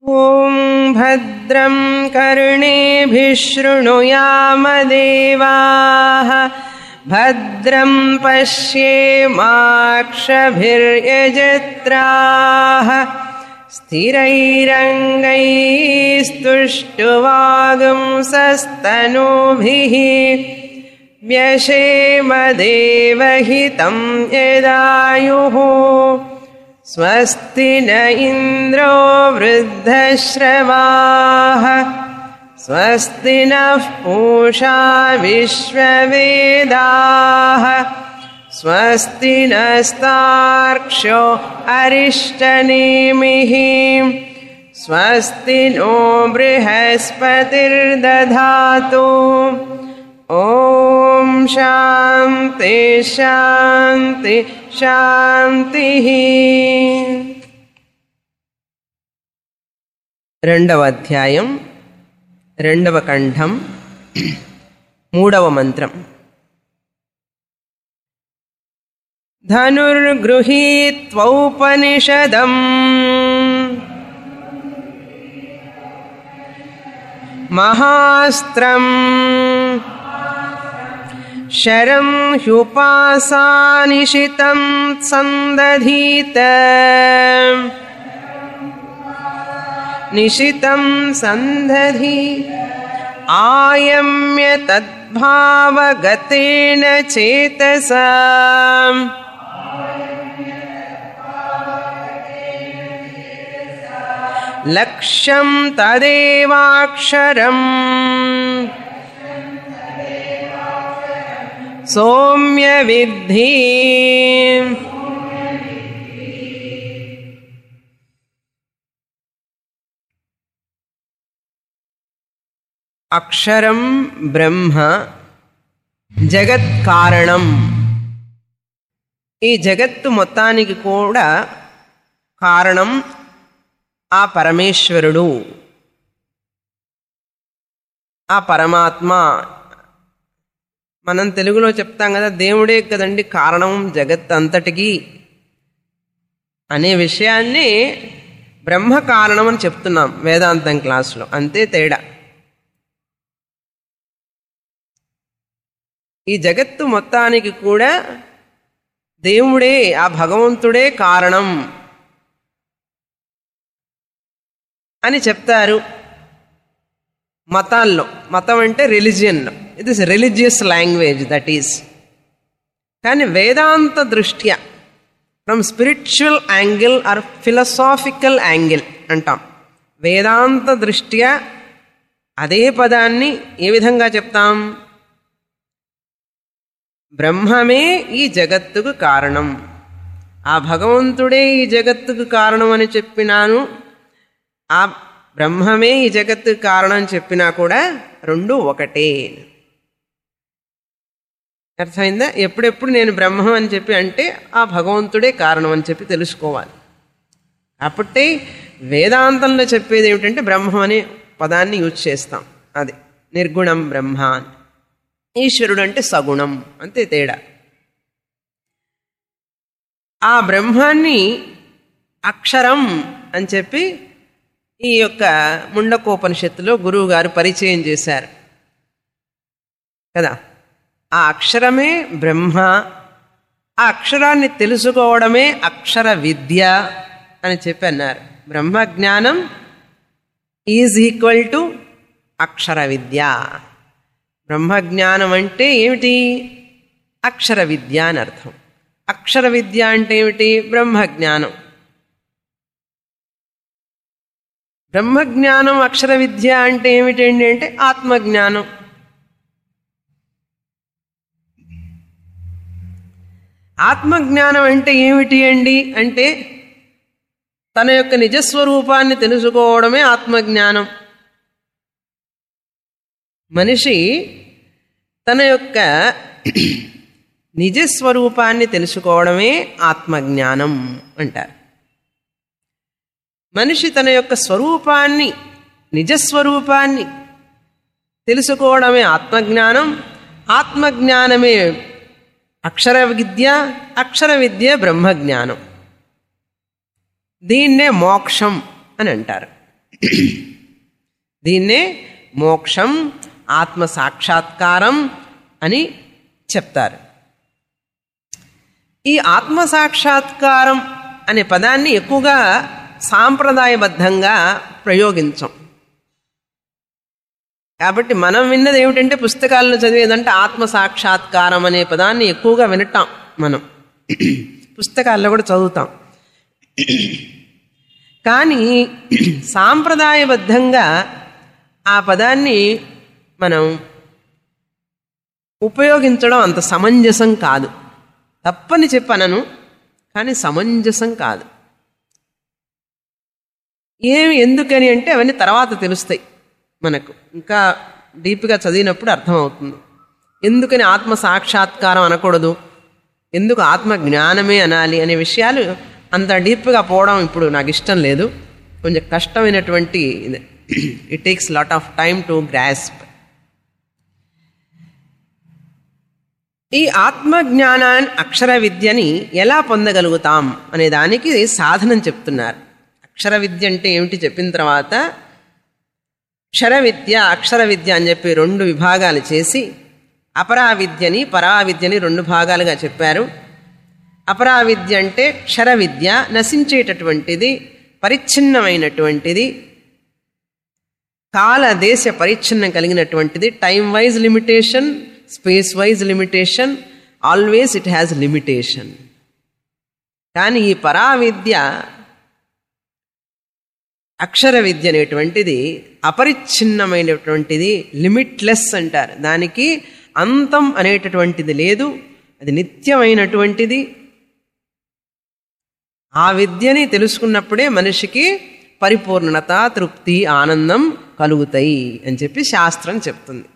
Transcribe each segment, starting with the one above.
ॐ भद्रं कर्णेभिः शृणुयामदेवाः भद्रं पश्येमाक्षभिर्यजत्राः स्थिरैरङ्गैस्तुष्टुवागुंसस्तनूभिः व्यशेमदेवहितं यदायुः स्वस्ति न इन्द्रो वृद्धश्रवाः स्वस्ति नः पूषा विश्ववेदाः स्वस्ति नस्तार्क्ष्यो अरिष्टनेमिः स्वस्ति नो बृहस्पतिर्दधातु ॐ शान्ति शान्ति శాంతిః రెండవ అధ్యాయం రెండవ కంఠం మూడవ మంత్రం ధనుర్గృహీత్వౌపనిషదం మహాస్త్రం शरं ह्युपासानिशितं सन्दधीत निशितं सन्दधि आयम्य तद्भावगतेन चेतसा लक्ष्यं तदेवाक्षरम् सौम्य विद्धि అక్షరం బ్రహ్మ జగత్ కారణం ఈ జగత్తు మొత్తానికి కూడా కారణం ఆ పరమేశ్వరుడు ఆ పరమాత్మ మనం తెలుగులో చెప్తాం కదా దేవుడే కదండి కారణం జగత్ అంతటికి అనే విషయాన్ని బ్రహ్మ కారణం అని చెప్తున్నాం వేదాంతం క్లాసులో అంతే తేడా ఈ జగత్తు మొత్తానికి కూడా దేవుడే ఆ భగవంతుడే కారణం అని చెప్తారు మతాల్లో మతం అంటే రిలిజియన్లో it is religious language that is కానీ వేదాంత దృష్ట్యా from spiritual angle or philosophical angle అంటాం వేదాంత దృష్ట్యా అదే పదాన్ని ఏ విధంగా చెప్తాం బ్రహ్మమే ఈ జగత్తుకు కారణం ఆ భగవంతుడే ఈ జగత్తుకు కారణం అని చెప్పినాను ఆ బ్రహ్మమే ఈ జగత్తుకు కారణం చెప్పినా కూడా రెండు ఒకటే అర్థమైందా ఎప్పుడెప్పుడు నేను బ్రహ్మం అని చెప్పి అంటే ఆ భగవంతుడే కారణం అని చెప్పి తెలుసుకోవాలి కాబట్టి వేదాంతంలో చెప్పేది ఏమిటంటే బ్రహ్మం అనే పదాన్ని యూజ్ చేస్తాం అది నిర్గుణం బ్రహ్మ అని ఈశ్వరుడు అంటే సగుణం అంతే తేడా ఆ బ్రహ్మాన్ని అక్షరం అని చెప్పి ఈ యొక్క ముండకోపనిషత్తులో గురువు గారు పరిచయం చేశారు కదా ఆ అక్షరమే బ్రహ్మ ఆ అక్షరాన్ని తెలుసుకోవడమే అక్షర విద్య అని చెప్పి అన్నారు బ్రహ్మ జ్ఞానం ఈజ్ ఈక్వల్ టు అక్షర విద్య బ్రహ్మజ్ఞానం అంటే ఏమిటి అక్షర విద్య అని అర్థం అక్షర విద్య అంటే ఏమిటి బ్రహ్మజ్ఞానం బ్రహ్మజ్ఞానం అక్షర విద్య అంటే ఏమిటండి అంటే ఆత్మజ్ఞానం ఆత్మజ్ఞానం అంటే ఏమిటి అండి అంటే తన యొక్క నిజస్వరూపాన్ని తెలుసుకోవడమే ఆత్మజ్ఞానం మనిషి తన యొక్క నిజస్వరూపాన్ని తెలుసుకోవడమే ఆత్మజ్ఞానం అంటారు మనిషి తన యొక్క స్వరూపాన్ని నిజస్వరూపాన్ని తెలుసుకోవడమే ఆత్మజ్ఞానం ఆత్మజ్ఞానమే అక్షర విద్య అక్షర విద్య బ్రహ్మజ్ఞానం దీన్నే మోక్షం అని అంటారు దీన్నే మోక్షం ఆత్మ సాక్షాత్కారం అని చెప్తారు ఈ ఆత్మ సాక్షాత్కారం అనే పదాన్ని ఎక్కువగా సాంప్రదాయబద్ధంగా ప్రయోగించం కాబట్టి మనం విన్నది ఏమిటంటే పుస్తకాలను చదివేదంటే ఆత్మ సాక్షాత్కారం అనే పదాన్ని ఎక్కువగా వినటాం మనం పుస్తకాల్లో కూడా చదువుతాం కానీ సాంప్రదాయబద్ధంగా ఆ పదాన్ని మనం ఉపయోగించడం అంత సమంజసం కాదు తప్పని చెప్పనను కానీ సమంజసం కాదు ఏమి ఎందుకని అంటే అవన్నీ తర్వాత తెలుస్తాయి మనకు ఇంకా డీప్గా చదివినప్పుడు అర్థమవుతుంది ఎందుకని ఆత్మ సాక్షాత్కారం అనకూడదు ఎందుకు ఆత్మ జ్ఞానమే అనాలి అనే విషయాలు అంత డీప్గా పోవడం ఇప్పుడు నాకు ఇష్టం లేదు కొంచెం కష్టమైనటువంటి it takes lot of time to grasp ఈ ఆత్మజ్ఞానాన్ని అక్షర విద్యని ఎలా పొందగలుగుతాం అనే దానికి సాధనం చెప్తున్నారు అక్షర విద్య అంటే ఏమిటి చెప్పిన తర్వాత క్షర విద్య అక్షర విద్య అని చెప్పి రెండు విభాగాలు చేసి అపరా విద్యని పరా విద్యని రెండు భాగాలుగా చెప్పారు అపరా విద్య అంటే క్షర విద్య నశించేటటువంటిది పరిచ్ఛిన్నమైనటువంటిది కాల దేశ పరిచ్ఛిన్నం కలిగినటువంటిది time wise limitation space wise limitation always it has limitation కానీ ఈ పరా విద్య అక్షర విద్య అనేటువంటిది అపరిచ్ఛిన్నమైనటువంటిది లిమిట్లెస్ అంటారు దానికి అంతం అనేటటువంటిది లేదు అది నిత్యమైనటువంటిది ఆ విద్యని తెలుసుకున్నప్పుడే మనిషికి పరిపూర్ణత తృప్తి ఆనందం కలుగుతాయి అని చెప్పి శాస్త్రం చెప్తుంది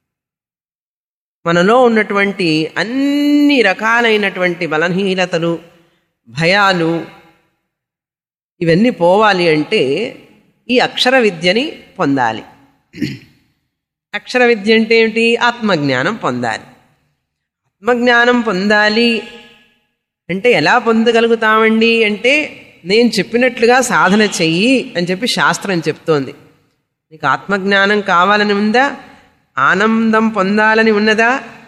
మనలో ఉన్నటువంటి అన్ని రకాలైనటువంటి బలహీనతలు భయాలు ఇవన్నీ పోవాలి అంటే ఈ అక్షర విద్యని పొందాలి అక్షర విద్య అంటే ఏమిటి ఆత్మజ్ఞానం పొందాలి ఆత్మజ్ఞానం పొందాలి అంటే ఎలా పొందగలుగుతామండి అంటే నేను చెప్పినట్లుగా సాధన చెయ్యి అని చెప్పి శాస్త్రం చెప్తోంది నీకు ఆత్మజ్ఞానం కావాలని ఉందా ఆనందం పొందాలని ఉన్నదా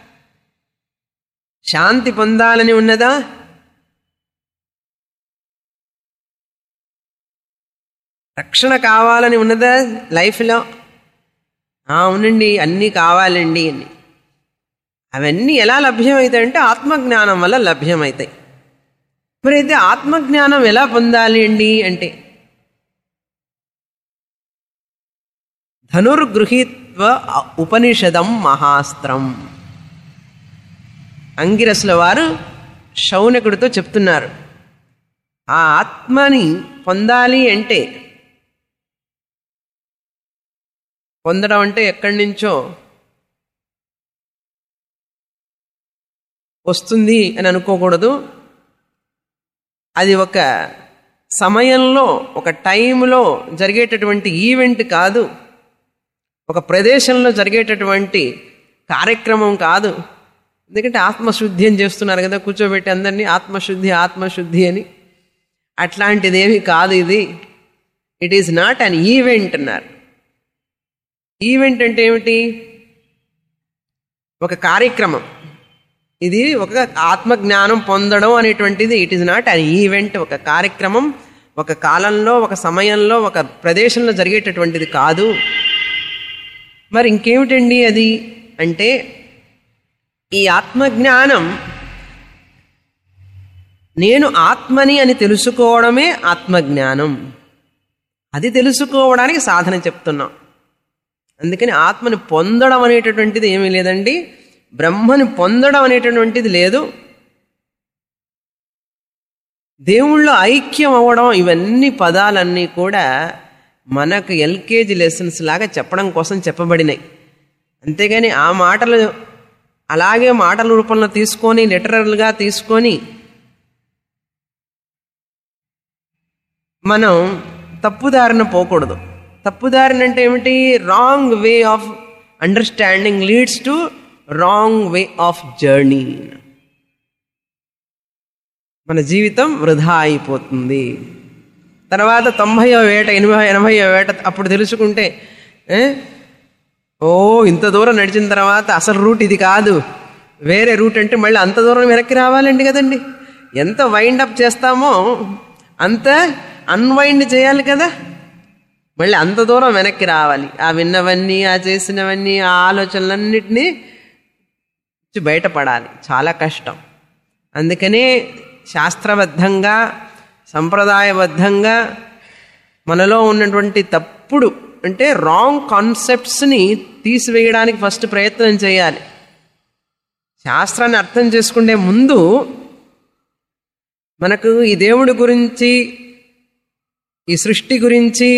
శాంతి పొందాలని ఉన్నదా రక్షణ కావాలని ఉన్నదా లైఫ్లో అవునండి అన్నీ కావాలండి అని అవన్నీ ఎలా లభ్యమవుతాయంటే ఆత్మజ్ఞానం వల్ల లభ్యమవుతాయి మరైతే ఆత్మజ్ఞానం ఎలా పొందాలి అండి అంటే ధనుర్గృహీత్వ ఉపనిషదం మహాస్త్రం అంగిరసుల వారు శౌనకుడితో చెప్తున్నారు ఆ ఆత్మని పొందాలి అంటే పొందడం అంటే ఎక్కడి నుంచో వస్తుంది అని అనుకోకూడదు అది ఒక సమయంలో ఒక టైంలో జరిగేటటువంటి ఈవెంట్ కాదు ఒక ప్రదేశంలో జరిగేటటువంటి కార్యక్రమం కాదు ఎందుకంటే ఆత్మశుద్ధి అని చేస్తున్నారు కదా కూర్చోబెట్టి అందరినీ ఆత్మశుద్ధి ఆత్మశుద్ధి అని అట్లాంటిదేమి కాదు ఇది it is not an event అన్నారు ఈవెంట్ అంటే ఏమిటి ఒక కార్యక్రమం ఇది ఒక ఆత్మజ్ఞానం పొందడం అనేటువంటిది it is not an event ఒక కార్యక్రమం ఒక కాలంలో ఒక సమయంలో ఒక ప్రదేశంలో జరిగేటటువంటిది కాదు మరి ఇంకేమిటండి అది అంటే ఈ ఆత్మజ్ఞానం నేను ఆత్మని అని తెలుసుకోవడమే ఆత్మజ్ఞానం అది తెలుసుకోవడానికి సాధన చెప్తున్నాం అందుకని ఆత్మని పొందడం అనేటటువంటిది ఏమీ లేదండి బ్రహ్మని పొందడం అనేటటువంటిది లేదు దేవుళ్ళో ఐక్యం అవ్వడం ఇవన్నీ పదాలన్నీ కూడా మనకు ఎల్కేజీ లెసన్స్ లాగా చెప్పడం కోసం చెప్పబడినాయి అంతేగాని ఆ మాటలు అలాగే మాటల రూపంలో తీసుకొని లిటరల్గా తీసుకొని మనం తప్పుదారిన పోకూడదు తప్పుదారిన అంటే ఏమిటి wrong way of understanding leads to wrong way of journey మన జీవితం వృధా అయిపోతుంది తర్వాత తొంభయో వేట ఎనభై ఎనభైయో వేట అప్పుడు తెలుసుకుంటే ఏ? ఓ ఇంత దూరం నడిచిన తర్వాత అసలు రూట్ ఇది కాదు వేరే రూట్ అంటే మళ్ళీ అంత దూరం వెనక్కి రావాలండి కదండి ఎంత వైండ్ అప్ చేస్తామో అంత అన్వైండ్ చేయాలి కదా మళ్ళీ అంత దూరం వెనక్కి రావాలి ఆ విన్నవన్నీ ఆ చేసినవన్నీ ఆ ఆలోచనలన్నిటినీ నుంచి బయటపడాలి చాలా కష్టం అందుకనే శాస్త్రబద్ధంగా సంప్రదాయబద్ధంగా మనలో ఉన్నటువంటి తప్పుడు అంటే రాంగ్ కాన్సెప్ట్స్ని తీసివేయడానికి ఫస్ట్ ప్రయత్నం చేయాలి శాస్త్రాన్ని అర్థం చేసుకునే ముందు మనకు ఈ దేవుడి గురించి ఈ సృష్టి గురించి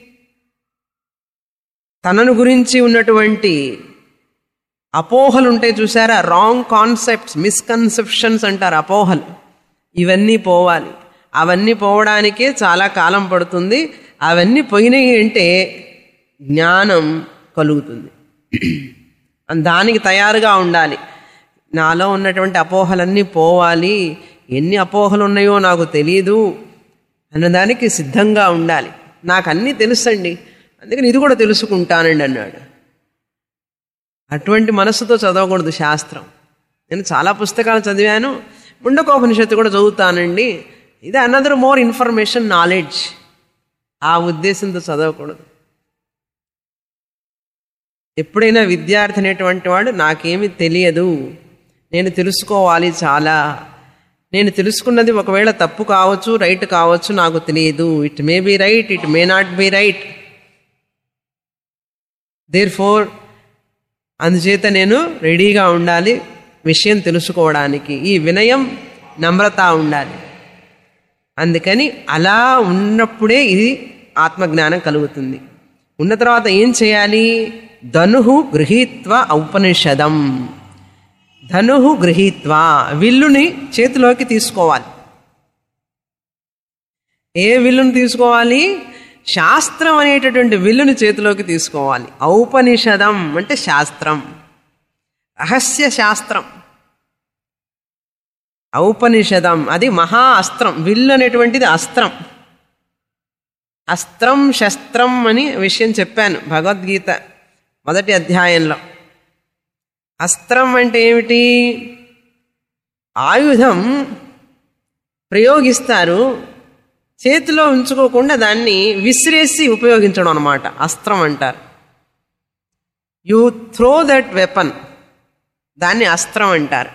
తనను గురించి ఉన్నటువంటి అపోహలు ఉంటాయి చూసారా రాంగ్ కాన్సెప్ట్స్ మిస్కన్సెప్షన్స్ అంటారు అపోహలు ఇవన్నీ పోవాలి అవన్నీ పోవడానికే చాలా కాలం పడుతుంది అవన్నీ పోయినాయి అంటే జ్ఞానం కలుగుతుంది దానికి తయారుగా ఉండాలి నాలో ఉన్నటువంటి అపోహలన్నీ పోవాలి ఎన్ని అపోహలు ఉన్నాయో నాకు తెలియదు అన్నదానికి సిద్ధంగా ఉండాలి నాకు అన్నీ తెలుసండి అందుకని ఇది కూడా తెలుసుకుంటానండి అన్నాడు అటువంటి మనస్సుతో చదవకూడదు శాస్త్రం నేను చాలా పుస్తకాలు చదివాను ముండకోపనిషత్తు కూడా చదువుతానండి ఇది అనదర్ మోర్ ఇన్ఫర్మేషన్ నాలెడ్జ్ ఆ ఉద్దేశంతో చదవకూడదు ఎప్పుడైనా విద్యార్థి అనేటువంటి వాడు నాకేమీ తెలియదు నేను తెలుసుకోవాలి చాలా నేను తెలుసుకున్నది ఒకవేళ తప్పు కావచ్చు రైట్ కావచ్చు నాకు తెలియదు it may be right it may not be right therefore అందుచేత నేను రెడీగా ఉండాలి విషయం తెలుసుకోవడానికి ఈ వినయం నమ్రత ఉండాలి అందుకని అలా ఉన్నప్పుడే ఇది ఆత్మజ్ఞానం కలుగుతుంది ఉన్న తర్వాత ఏం చేయాలి ధనుహు గృహీత్వ ఔపనిషదం ధనుహు గృహీత్వ విల్లుని చేతిలోకి తీసుకోవాలి ఏ విల్లుని తీసుకోవాలి శాస్త్రం అనేటటువంటి విల్లుని చేతిలోకి తీసుకోవాలి ఔపనిషదం అంటే శాస్త్రం రహస్య శాస్త్రం ఔపనిషదం అది మహా అస్త్రం విల్లు అనేటువంటిది అస్త్రం అస్త్రం శస్త్రం అని విషయం చెప్పాను భగవద్గీత మొదటి అధ్యాయంలో అస్త్రం అంటే ఏమిటి ఆయుధం ప్రయోగిస్తారు చేతిలో ఉంచుకోకుండా దాన్ని విసిరేసి ఉపయోగించడం అనమాట అస్త్రం అంటారు యు త్రో దట్ వెపన్ దాన్ని అస్త్రం అంటారు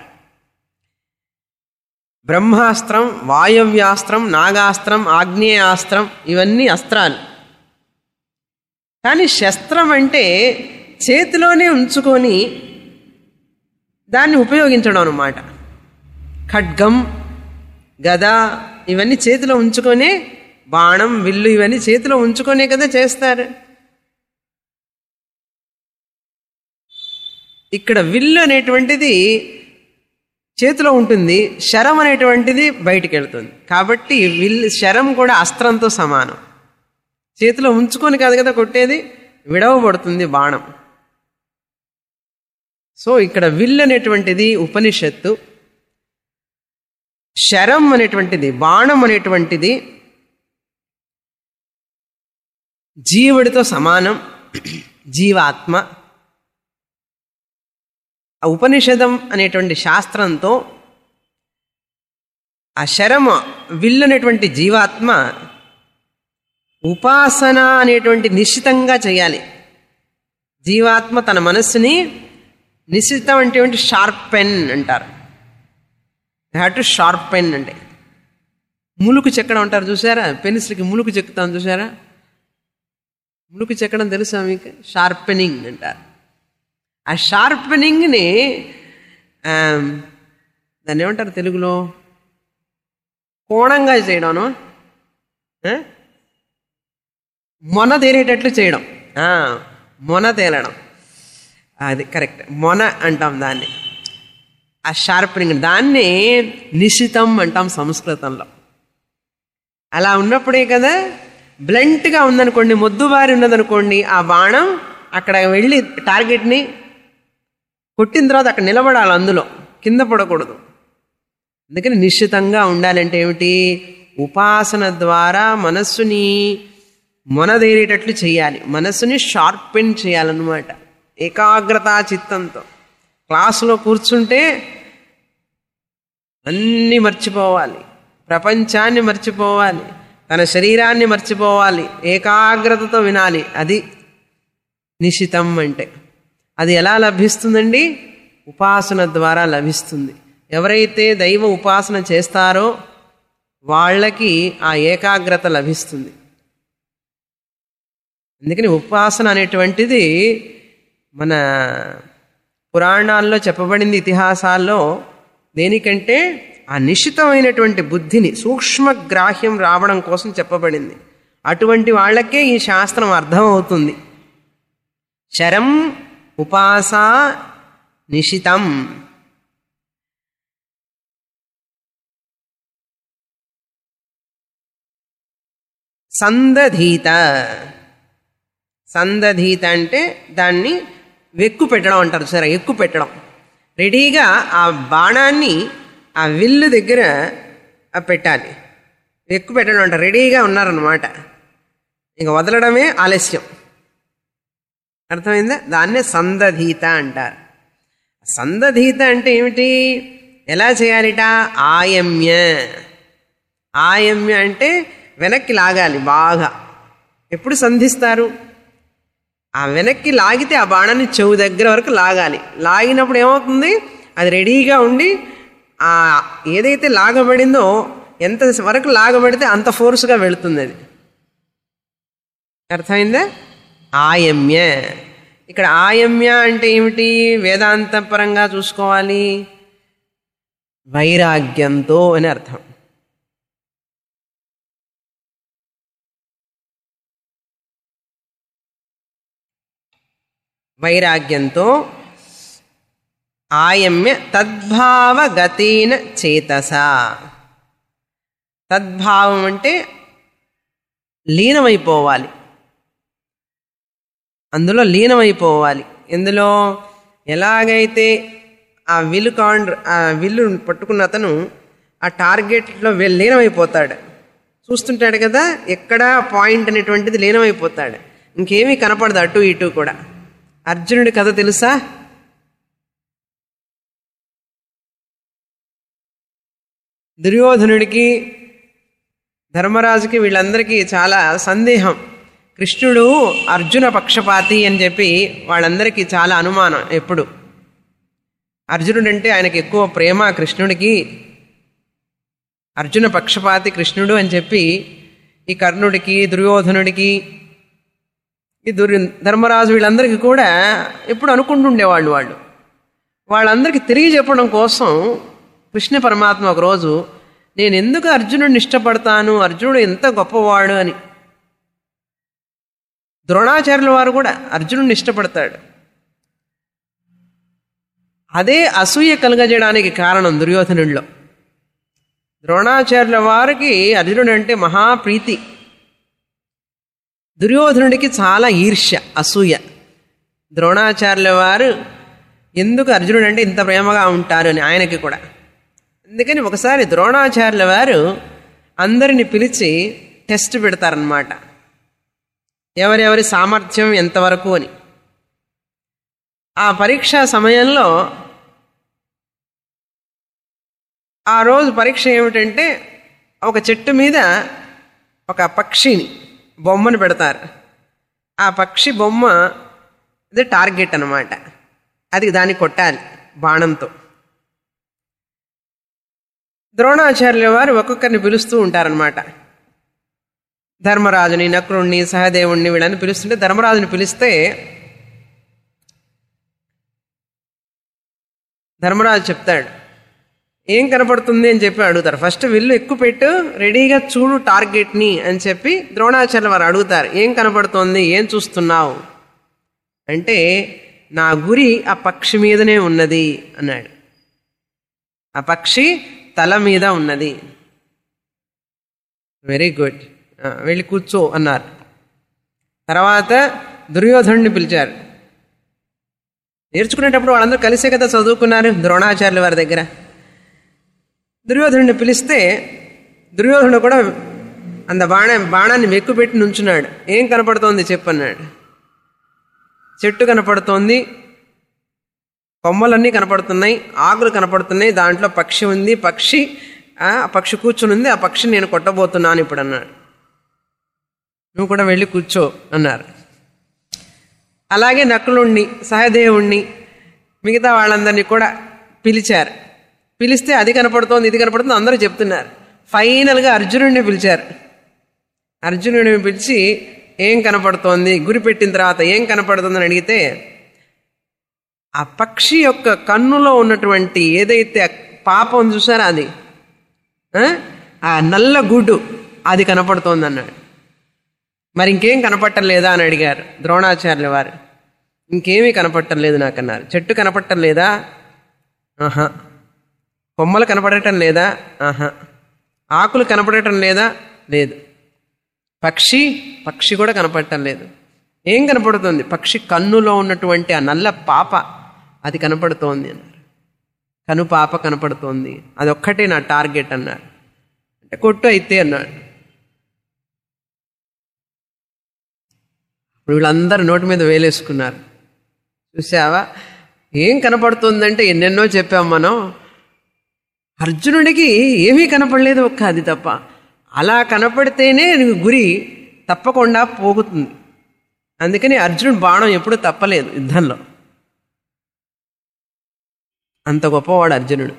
బ్రహ్మాస్త్రం వాయవ్యాస్త్రం నాగాస్త్రం ఆగ్నేయాస్త్రం ఇవన్నీ అస్త్రాలు కానీ శస్త్రం అంటే చేతిలోనే ఉంచుకొని దాన్ని ఉపయోగించడం అనమాట ఖడ్గం గద ఇవన్నీ చేతిలో ఉంచుకొనే బాణం విల్లు ఇవన్నీ చేతిలో ఉంచుకొనే కదా చేస్తారు ఇక్కడ విల్లు అనేటువంటిది చేతిలో ఉంటుంది శరం అనేటువంటిది బయటికి వెళ్తుంది కాబట్టి విల్లు శరం కూడా అస్త్రంతో సమానం చేతిలో ఉంచుకొని కాదు కదా కొట్టేది విడవబడుతుంది బాణం సో ఇక్కడ విల్ అనేటువంటిది ఉపనిషత్తు శరం అనేటువంటిది బాణం అనేటువంటిది జీవుడితో సమానం జీవాత్మ ఆ ఉపనిషదం అనేటువంటి శాస్త్రంతో ఆ శరమ విల్లు అనేటువంటి జీవాత్మ ఉపాసన అనేటువంటి నిశ్చితంగా చేయాలి జీవాత్మ తన మనస్సుని నిశ్చితం అంటే షార్ప్ పెన్ అంటారు హ్యావ్ టు షార్ప్ పెన్ అంటే ములుకు చెక్కడం అంటారు చూసారా పెన్సిల్కి ములుకు చెక్కుతాం చూసారా ములుకు చెక్కడం తెలుసా మీకు షార్పెనింగ్ అంటారు ఆ షార్పెనింగ్ని దాన్ని ఏమంటారు తెలుగులో కోణంగా చేయడం మొన తేలేటట్లు చేయడం మొన తేలడం అది కరెక్ట్ మొన అంటాం దాన్ని ఆ షార్పెనింగ్ దాన్ని నిశితం అంటాం సంస్కృతంలో అలా ఉన్నప్పుడే కదా బ్లంట్గా ఉందనుకోండి మొద్దుబారి ఉన్నదనుకోండి ఆ బాణం అక్కడ వెళ్ళి టార్గెట్ని కొట్టిన తర్వాత అక్కడ నిలబడాలి అందులో కింద పడకూడదు అందుకని నిశ్చితంగా ఉండాలంటే ఏమిటి ఉపాసన ద్వారా మనస్సుని మొనదేరేటట్లు చేయాలి మనస్సుని షార్పెన్ చేయాలన్నమాట ఏకాగ్రతా చిత్తంతో క్లాసులో కూర్చుంటే అన్నీ మర్చిపోవాలి ప్రపంచాన్ని మర్చిపోవాలి తన శరీరాన్ని మర్చిపోవాలి ఏకాగ్రతతో వినాలి అది నిశితం అంటే అది ఎలా లభిస్తుందండి ఉపాసన ద్వారా లభిస్తుంది ఎవరైతే దైవ ఉపాసన చేస్తారో వాళ్ళకి ఆ ఏకాగ్రత లభిస్తుంది అందుకని ఉపాసన అనేటువంటిది మన పురాణాల్లో చెప్పబడింది ఇతిహాసాల్లో దేనికంటే ఆ నిశ్చితమైనటువంటి బుద్ధిని సూక్ష్మగ్రాహ్యం రావడం కోసం చెప్పబడింది అటువంటి వాళ్ళకే ఈ శాస్త్రం అర్థమవుతుంది శరం ఉపాస నిశితం సందధీత సందధీత అంటే దాన్ని వెక్కు పెట్టడం అంటారు సరే ఎక్కు పెట్టడం రెడీగా ఆ బాణాన్ని ఆ విల్లు దగ్గర ఆ పెట్టాలి ఎక్కు పెట్టడం అంటారు రెడీగా ఉన్నారన్నమాట ఇంక వదలడమే ఆలస్యం అర్థమైందా దాన్నే సందధీత అంటారు సందధీత అంటే ఏమిటి ఎలా చేయాలిట ఆయమ్య ఆయమ్య అంటే వెనక్కి లాగాలి బాగా ఎప్పుడు సంధిస్తారు ఆ వెనక్కి లాగితే ఆ బాణాన్ని చెవు దగ్గర వరకు లాగాలి లాగినప్పుడు ఏమవుతుంది అది రెడీగా ఉండి ఆ ఏదైతే లాగబడిందో ఎంత వరకు లాగబడితే అంత ఫోర్స్గా వెళుతుంది అది అర్థమైందా ఆయమ్య ఇక్కడ ఆయమ్య అంటే ఏమిటి వేదాంత పరంగా చూసుకోవాలి వైరాగ్యంతో అని అర్థం వైరాగ్యంతో ఆయమ్య తద్భావగతేన చేతస తద్భావం అంటే లీనమైపోవాలి అందులో లీనమైపోవాలి ఎందులో ఎలాగైతే ఆ విల్లు కాండ్ ఆ విల్లు పట్టుకున్న అతను ఆ టార్గెట్లో వె- లీనమైపోతాడు చూస్తుంటాడు కదా ఎక్కడ పాయింట్ అనేటువంటిది లీనమైపోతాడు ఇంకేమీ కనపడదు అటు ఇటు కూడా అర్జునుడి కథ తెలుసా దుర్యోధనుడికి ధర్మరాజుకి వీళ్ళందరికీ చాలా సందేహం కృష్ణుడు అర్జున పక్షపాతి అని చెప్పి వాళ్ళందరికీ చాలా అనుమానం ఎప్పుడు అర్జునుడు అంటే ఆయనకి ఎక్కువ ప్రేమ కృష్ణుడికి అర్జున పక్షపాతి కృష్ణుడు అని చెప్పి ఈ కర్ణుడికి దుర్యోధనుడికి ఈ దుర్ ధర్మరాజు వీళ్ళందరికీ కూడా ఎప్పుడు అనుకుంటుండేవాళ్ళు వాళ్ళు వాళ్ళందరికీ తిరిగి చెప్పడం కోసం కృష్ణ పరమాత్మ ఒకరోజు నేను ఎందుకు అర్జునుడిని ఇష్టపడతాను అర్జునుడు ఎంత గొప్పవాడు అని ద్రోణాచార్యుల వారు కూడా అర్జునుడిని ఇష్టపడతాడు అదే అసూయ కలగజేయడానికి కారణం దుర్యోధనుడిలో ద్రోణాచార్యుల వారికి అర్జునుడు అంటే మహాప్రీతి దుర్యోధనుడికి చాలా ఈర్ష్య అసూయ ద్రోణాచార్యుల వారు ఎందుకు అర్జునుడు అంటే ఇంత ప్రేమగా ఉంటారు అని ఆయనకి కూడా అందుకని ఒకసారి ద్రోణాచార్యుల వారు అందరిని పిలిచి టెస్ట్ పెడతారనమాట ఎవరెవరి సామర్థ్యం ఎంతవరకు అని ఆ పరీక్షా సమయంలో ఆ రోజు పరీక్ష ఏమిటంటే ఒక చెట్టు మీద ఒక పక్షిని బొమ్మను పెడతారు ఆ పక్షి బొమ్మ ఇది టార్గెట్ అన్నమాట అది దాన్ని కొట్టాలి బాణంతో ద్రోణాచార్యుల వారు ఒక్కొక్కరిని పిలుస్తూ ఉంటారనమాట ధర్మరాజుని నకురుణ్ణి సహదేవుణ్ణి వీళ్ళని పిలుస్తుంటే ధర్మరాజుని పిలిస్తే ధర్మరాజు చెప్తాడు ఏం కనపడుతుంది అని చెప్పి అడుగుతారు ఫస్ట్ విల్లు ఎక్కువ పెట్టు రెడీగా చూడు టార్గెట్ని అని చెప్పి ద్రోణాచార్యుల వారు అడుగుతారు ఏం కనపడుతోంది ఏం చూస్తున్నావు అంటే నా గురి ఆ పక్షి మీదనే ఉన్నది అన్నాడు ఆ పక్షి తల మీద ఉన్నది వెరీ గుడ్ ఆ, వెళ్ళి కూర్చో అన్నారు తర్వాత దుర్యోధనుడిని పిలిచారు నేర్చుకునేటప్పుడు వాళ్ళందరూ కలిసే కదా చదువుకున్నారు ద్రోణాచార్యుల వారి దగ్గర దుర్యోధనుడిని పిలిస్తే దుర్యోధనుడు కూడా అంత బాణ బాణాన్ని మెక్కుపెట్టి నుంచున్నాడు ఏం కనపడుతోంది చెప్పన్నాడు చెట్టు కనపడుతోంది కొమ్మలన్నీ కనపడుతున్నాయి ఆకులు కనపడుతున్నాయి దాంట్లో పక్షి ఉంది పక్షి ఆ పక్షి కూర్చుని ఉంది ఆ పక్షిని నేను కొట్టబోతున్నాను ఇప్పుడు అన్నాడు నువ్వు కూడా వెళ్ళి కూర్చో అన్నారు అలాగే నకులుణ్ణి సహదేవుణ్ణి మిగతా వాళ్ళందరినీ కూడా పిలిచారు పిలిస్తే అది కనపడుతోంది ఇది కనపడుతుంది అందరూ చెప్తున్నారు ఫైనల్గా అర్జునుడిని పిలిచారు అర్జునుడిని పిలిచి ఏం కనపడుతోంది గురి పెట్టిన తర్వాత ఏం కనపడుతుందని అడిగితే ఆ పక్షి యొక్క కన్నులో ఉన్నటువంటి ఏదైతే పాపం చూసారా అది ఆ? ఆ నల్ల గుడ్డు అది కనపడుతోంది అన్నాడు మరి ఇంకేం కనపట్టం లేదా అని అడిగారు ద్రోణాచార్యుల వారు ఇంకేమీ కనపట్టం లేదు నాకు అన్నారు చెట్టు కనపట్టం లేదా ఆహా కొమ్మలు కనపడటం లేదా ఆహా ఆకులు కనపడటం లేదా లేదు పక్షి పక్షి కూడా కనపడటం లేదు ఏం కనపడుతుంది పక్షి కన్నులో ఉన్నటువంటి ఆ నల్ల పాప అది కనపడుతోంది అన్నారు కను పాప కనపడుతోంది అదొక్కటే నా టార్గెట్ అన్నారు అంటే కొట్టు అయితే అన్నాడు ఇప్పుడు వీళ్ళందరూ నోటి మీద వేలేసుకున్నారు చూసావా ఏం కనపడుతుందంటే ఎన్నెన్నో చెప్పాం మనం అర్జునుడికి ఏమీ కనపడలేదు ఒక్క అది తప్ప అలా కనపడితేనే నీకు గురి తప్పకుండా పోగుతుంది అందుకని అర్జునుడు బాణం ఎప్పుడూ తప్పలేదు యుద్ధంలో అంత గొప్పవాడు అర్జునుడు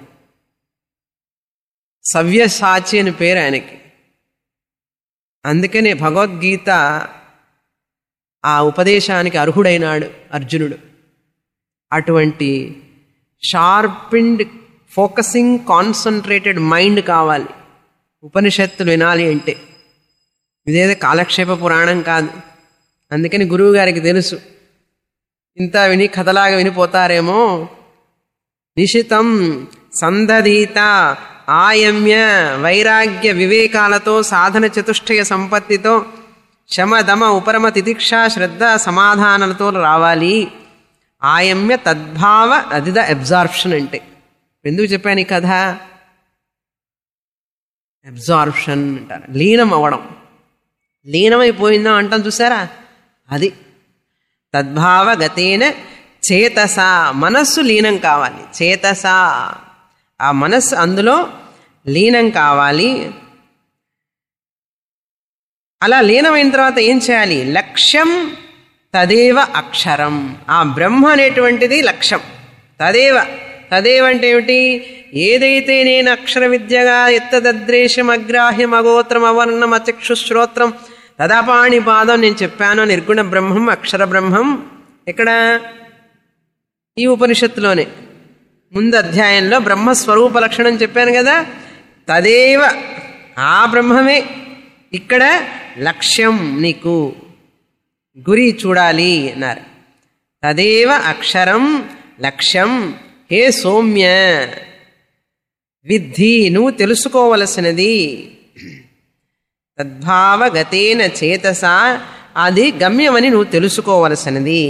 సవ్యసాచి అని పేరు ఆయనకి అందుకనే భగవద్గీత ఆ ఉపదేశానికి అర్హుడైనాడు అర్జునుడు అటువంటి షార్పిండ్ ఫోకసింగ్ కాన్సన్ట్రేటెడ్ మైండ్ కావాలి ఉపనిషత్తులు వినాలి అంటే ఇదేదో కాలక్షేప పురాణం కాదు అందుకని గురువు గారికి తెలుసు ఇంత విని కథలాగా వినిపోతారేమో నిశితం సందధీత ఆయమ్య వైరాగ్య వివేకాలతో సాధన చతుష్టయ సంపత్తితో శమ దమ ఉపరమ తితిక్ష శ్రద్ధ సమాధానాలతో రావాలి ఆయమ్య తద్భావ అదిద అబ్జార్ప్షన్ అంటే ఎందుకు చెప్పాను ఈ కథ అబ్జార్ప్షన్ అంటారు లీనం అవ్వడం లీనమైపోయిందా అంటాం చూసారా అది తద్భావ గతేన చేతస మనస్సు లీనం కావాలి చేతస ఆ మనస్సు అందులో లీనం కావాలి అలా లీనమైన తర్వాత ఏం చేయాలి లక్ష్యం తదేవ అక్షరం ఆ బ్రహ్మ అనేటువంటిది లక్ష్యం తదేవ తదేవ అంటే ఏమిటి ఏదైతే నేను అక్షర విద్యగా ఎత్తదద్రేశం అగ్రాహ్యం అగోత్రం అవర్ణం అచక్షు శ్రోత్రం తదాపాణి పాదం నేను చెప్పాను నిర్గుణ బ్రహ్మం అక్షర బ్రహ్మం ఎక్కడ ఈ ఉపనిషత్తులోనే ముందు అధ్యాయంలో బ్రహ్మస్వరూప లక్షణం చెప్పాను కదా తదేవ ఆ బ్రహ్మమే ఇక్కడ లక్ష్యం నీకు గురి చూడాలి అన్నారు తదేవ అక్షరం లక్ష్యం హే సౌమ్య విద్ధి నువ్వు తెలుసుకోవలసినది తద్భావగతేన చేతస అది గమ్యమని నువ్వు తెలుసుకోవలసినది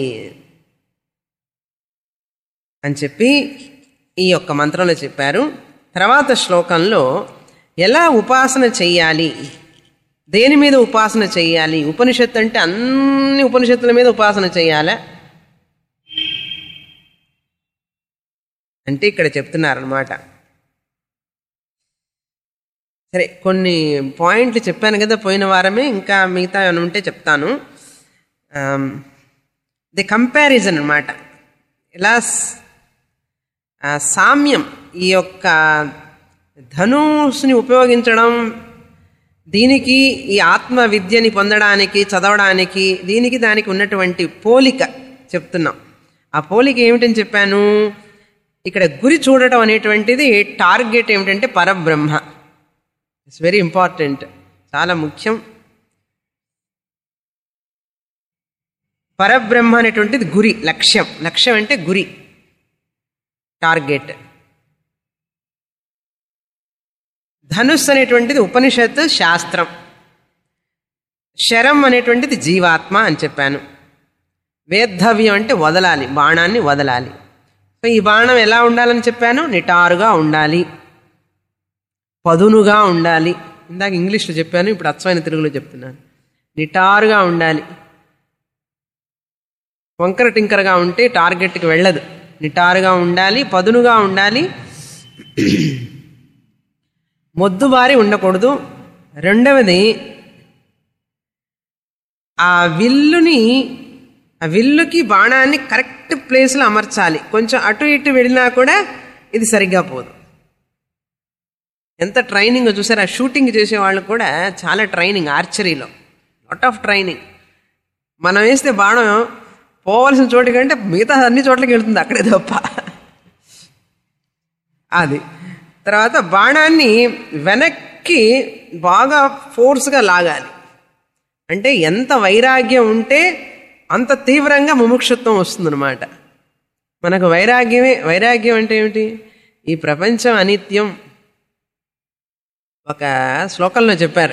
అని చెప్పి ఈ యొక్క మంత్రంలో చెప్పారు తర్వాత శ్లోకంలో ఎలా ఉపాసన చెయ్యాలి దేని మీద ఉపాసన చెయ్యాలి ఉపనిషత్తు అంటే అన్ని ఉపనిషత్తుల మీద ఉపాసన చెయ్యాలా అంటే ఇక్కడ చెప్తున్నారనమాట సరే కొన్ని పాయింట్లు చెప్పాను కదా పోయిన వారమే ఇంకా మిగతా ఏమైనా ఉంటే చెప్తాను ది కంపారిజన్ అనమాట ఇలా స్- ఆ సామ్యం ఈ యొక్క ధనుస్ని ఉపయోగించడం దీనికి ఈ ఆత్మ విద్యని పొందడానికి చదవడానికి దీనికి దానికి ఉన్నటువంటి పోలిక చెప్తున్నాం ఆ పోలిక ఏమిటని చెప్పాను ఇక్కడ గురి చూడటం అనేటువంటిది టార్గెట్ ఏమిటంటే పరబ్రహ్మ ఇట్స్ వెరీ ఇంపార్టెంట్ చాలా ముఖ్యం పరబ్రహ్మ అనేటువంటిది గురి లక్ష్యం లక్ష్యం అంటే గురి టార్గెట్ ధనుస్సు అనేటువంటిది ఉపనిషత్తు శాస్త్రం శరం అనేటువంటిది జీవాత్మ అని చెప్పాను వేద్ధవ్యం అంటే వదలాలి బాణాన్ని వదలాలి సో ఈ బాణం ఎలా ఉండాలని చెప్పాను నిటారుగా ఉండాలి పదునుగా ఉండాలి ఇందాక ఇంగ్లీష్లో చెప్పాను ఇప్పుడు అచ్చమైన తెలుగులో చెప్తున్నాను నిటారుగా ఉండాలి వంకర టింకరగా ఉంటే టార్గెట్కి వెళ్ళదు నిటారుగా ఉండాలి పదునుగా ఉండాలి మొద్దుబారి ఉండకూడదు రెండవది ఆ విల్లుని ఆ విల్లుకి బాణాన్ని కరెక్ట్ ప్లేస్లో అమర్చాలి కొంచెం అటు ఇటు వెళ్ళినా కూడా ఇది సరిగ్గా పోదు ఎంత ట్రైనింగ్ చూసారు ఆ షూటింగ్ చేసే వాళ్ళు కూడా చాలా ట్రైనింగ్ ఆర్చరీలో లాట్ ఆఫ్ ట్రైనింగ్ మనం వేస్తే బాణం పోవలసిన చోటు కంటే మిగతా అన్ని చోట్లకి వెళ్తుంది అక్కడే తప్ప అది తర్వాత బాణాన్ని వెనక్కి బాగా ఫోర్స్గా లాగాలి అంటే ఎంత వైరాగ్యం ఉంటే అంత తీవ్రంగా ముముక్షత్వం వస్తుందన్నమాట మనకు వైరాగ్యమే వైరాగ్యం అంటే ఏమిటి ఈ ప్రపంచం అనిత్యం ఒక శ్లోకంలో చెప్పారు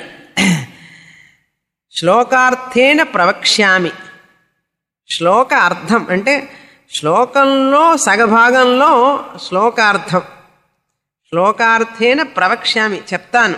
శ్లోకార్థేన ప్రవక్ష్యామి శ్లోక అర్థం అంటే శ్లోకంలో సగభాగంలో శ్లోకార్థం శ్లోకార్థేన ప్రవక్ష్యామి చెప్తాను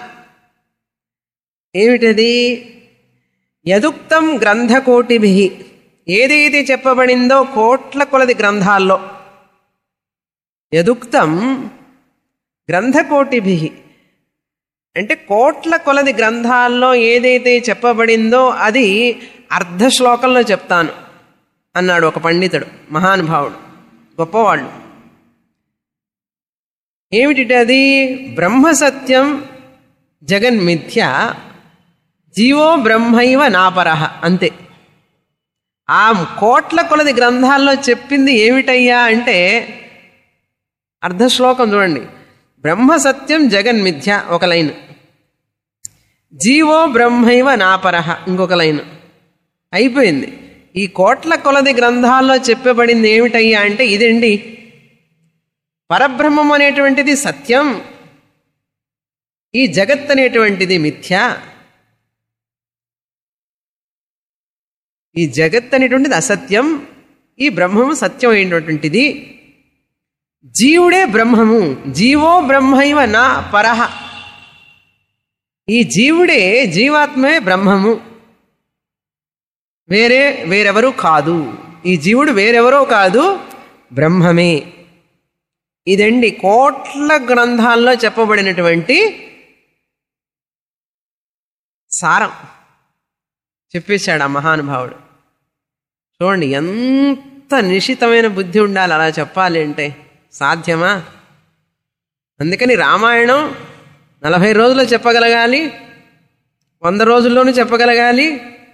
ఏమిటది యదుక్తం గ్రంథకోటిభి ఏదైతే చెప్పబడిందో కోట్ల కొలది గ్రంథాల్లో యదుక్తం గ్రంథకోటిభి అంటే కోట్ల కొలది గ్రంథాల్లో ఏదైతే చెప్పబడిందో అది అర్ధ శ్లోకంలో చెప్తాను అన్నాడు ఒక పండితుడు మహానుభావుడు గొప్పవాళ్ళు ఏమిటిటది బ్రహ్మసత్యం జగన్మిథ్య జీవో బ్రహ్మైవ నాపరహ అంతే ఆ కోట్ల కొలది గ్రంథాల్లో చెప్పింది ఏమిటయ్యా అంటే అర్ధ శ్లోకం చూడండి బ్రహ్మ సత్యం జగన్మిథ్య ఒక లైన్ జీవో బ్రహ్మైవ నాపరహ ఇంకొక లైన్ అయిపోయింది ఈ కోట్ల కొలది గ్రంథాల్లో చెప్పబడింది ఏమిటయ్యా అంటే ఇదండి పరబ్రహ్మం అనేటువంటిది సత్యం ఈ జగత్ అనేటువంటిది మిథ్య ఈ జగత్ అనేటువంటిది అసత్యం ఈ బ్రహ్మము సత్యం అయినటువంటిది జీవుడే బ్రహ్మము జీవో బ్రహ్మైవ నా పరహ ఈ జీవుడే జీవాత్మే బ్రహ్మము వేరే వేరెవరు కాదు ఈ జీవుడు వేరెవరో కాదు బ్రహ్మమే ఇదండి కోట్ల గ్రంథాల్లో చెప్పబడినటువంటి సారం చెప్పేశాడు ఆ మహానుభావుడు చూడండి ఎంత నిశితమైన బుద్ధి ఉండాలి అలా చెప్పాలి అంటే సాధ్యమా అందుకని రామాయణం నలభై రోజుల్లో చెప్పగలగాలి వంద రోజుల్లోనూ చెప్పగలగాలి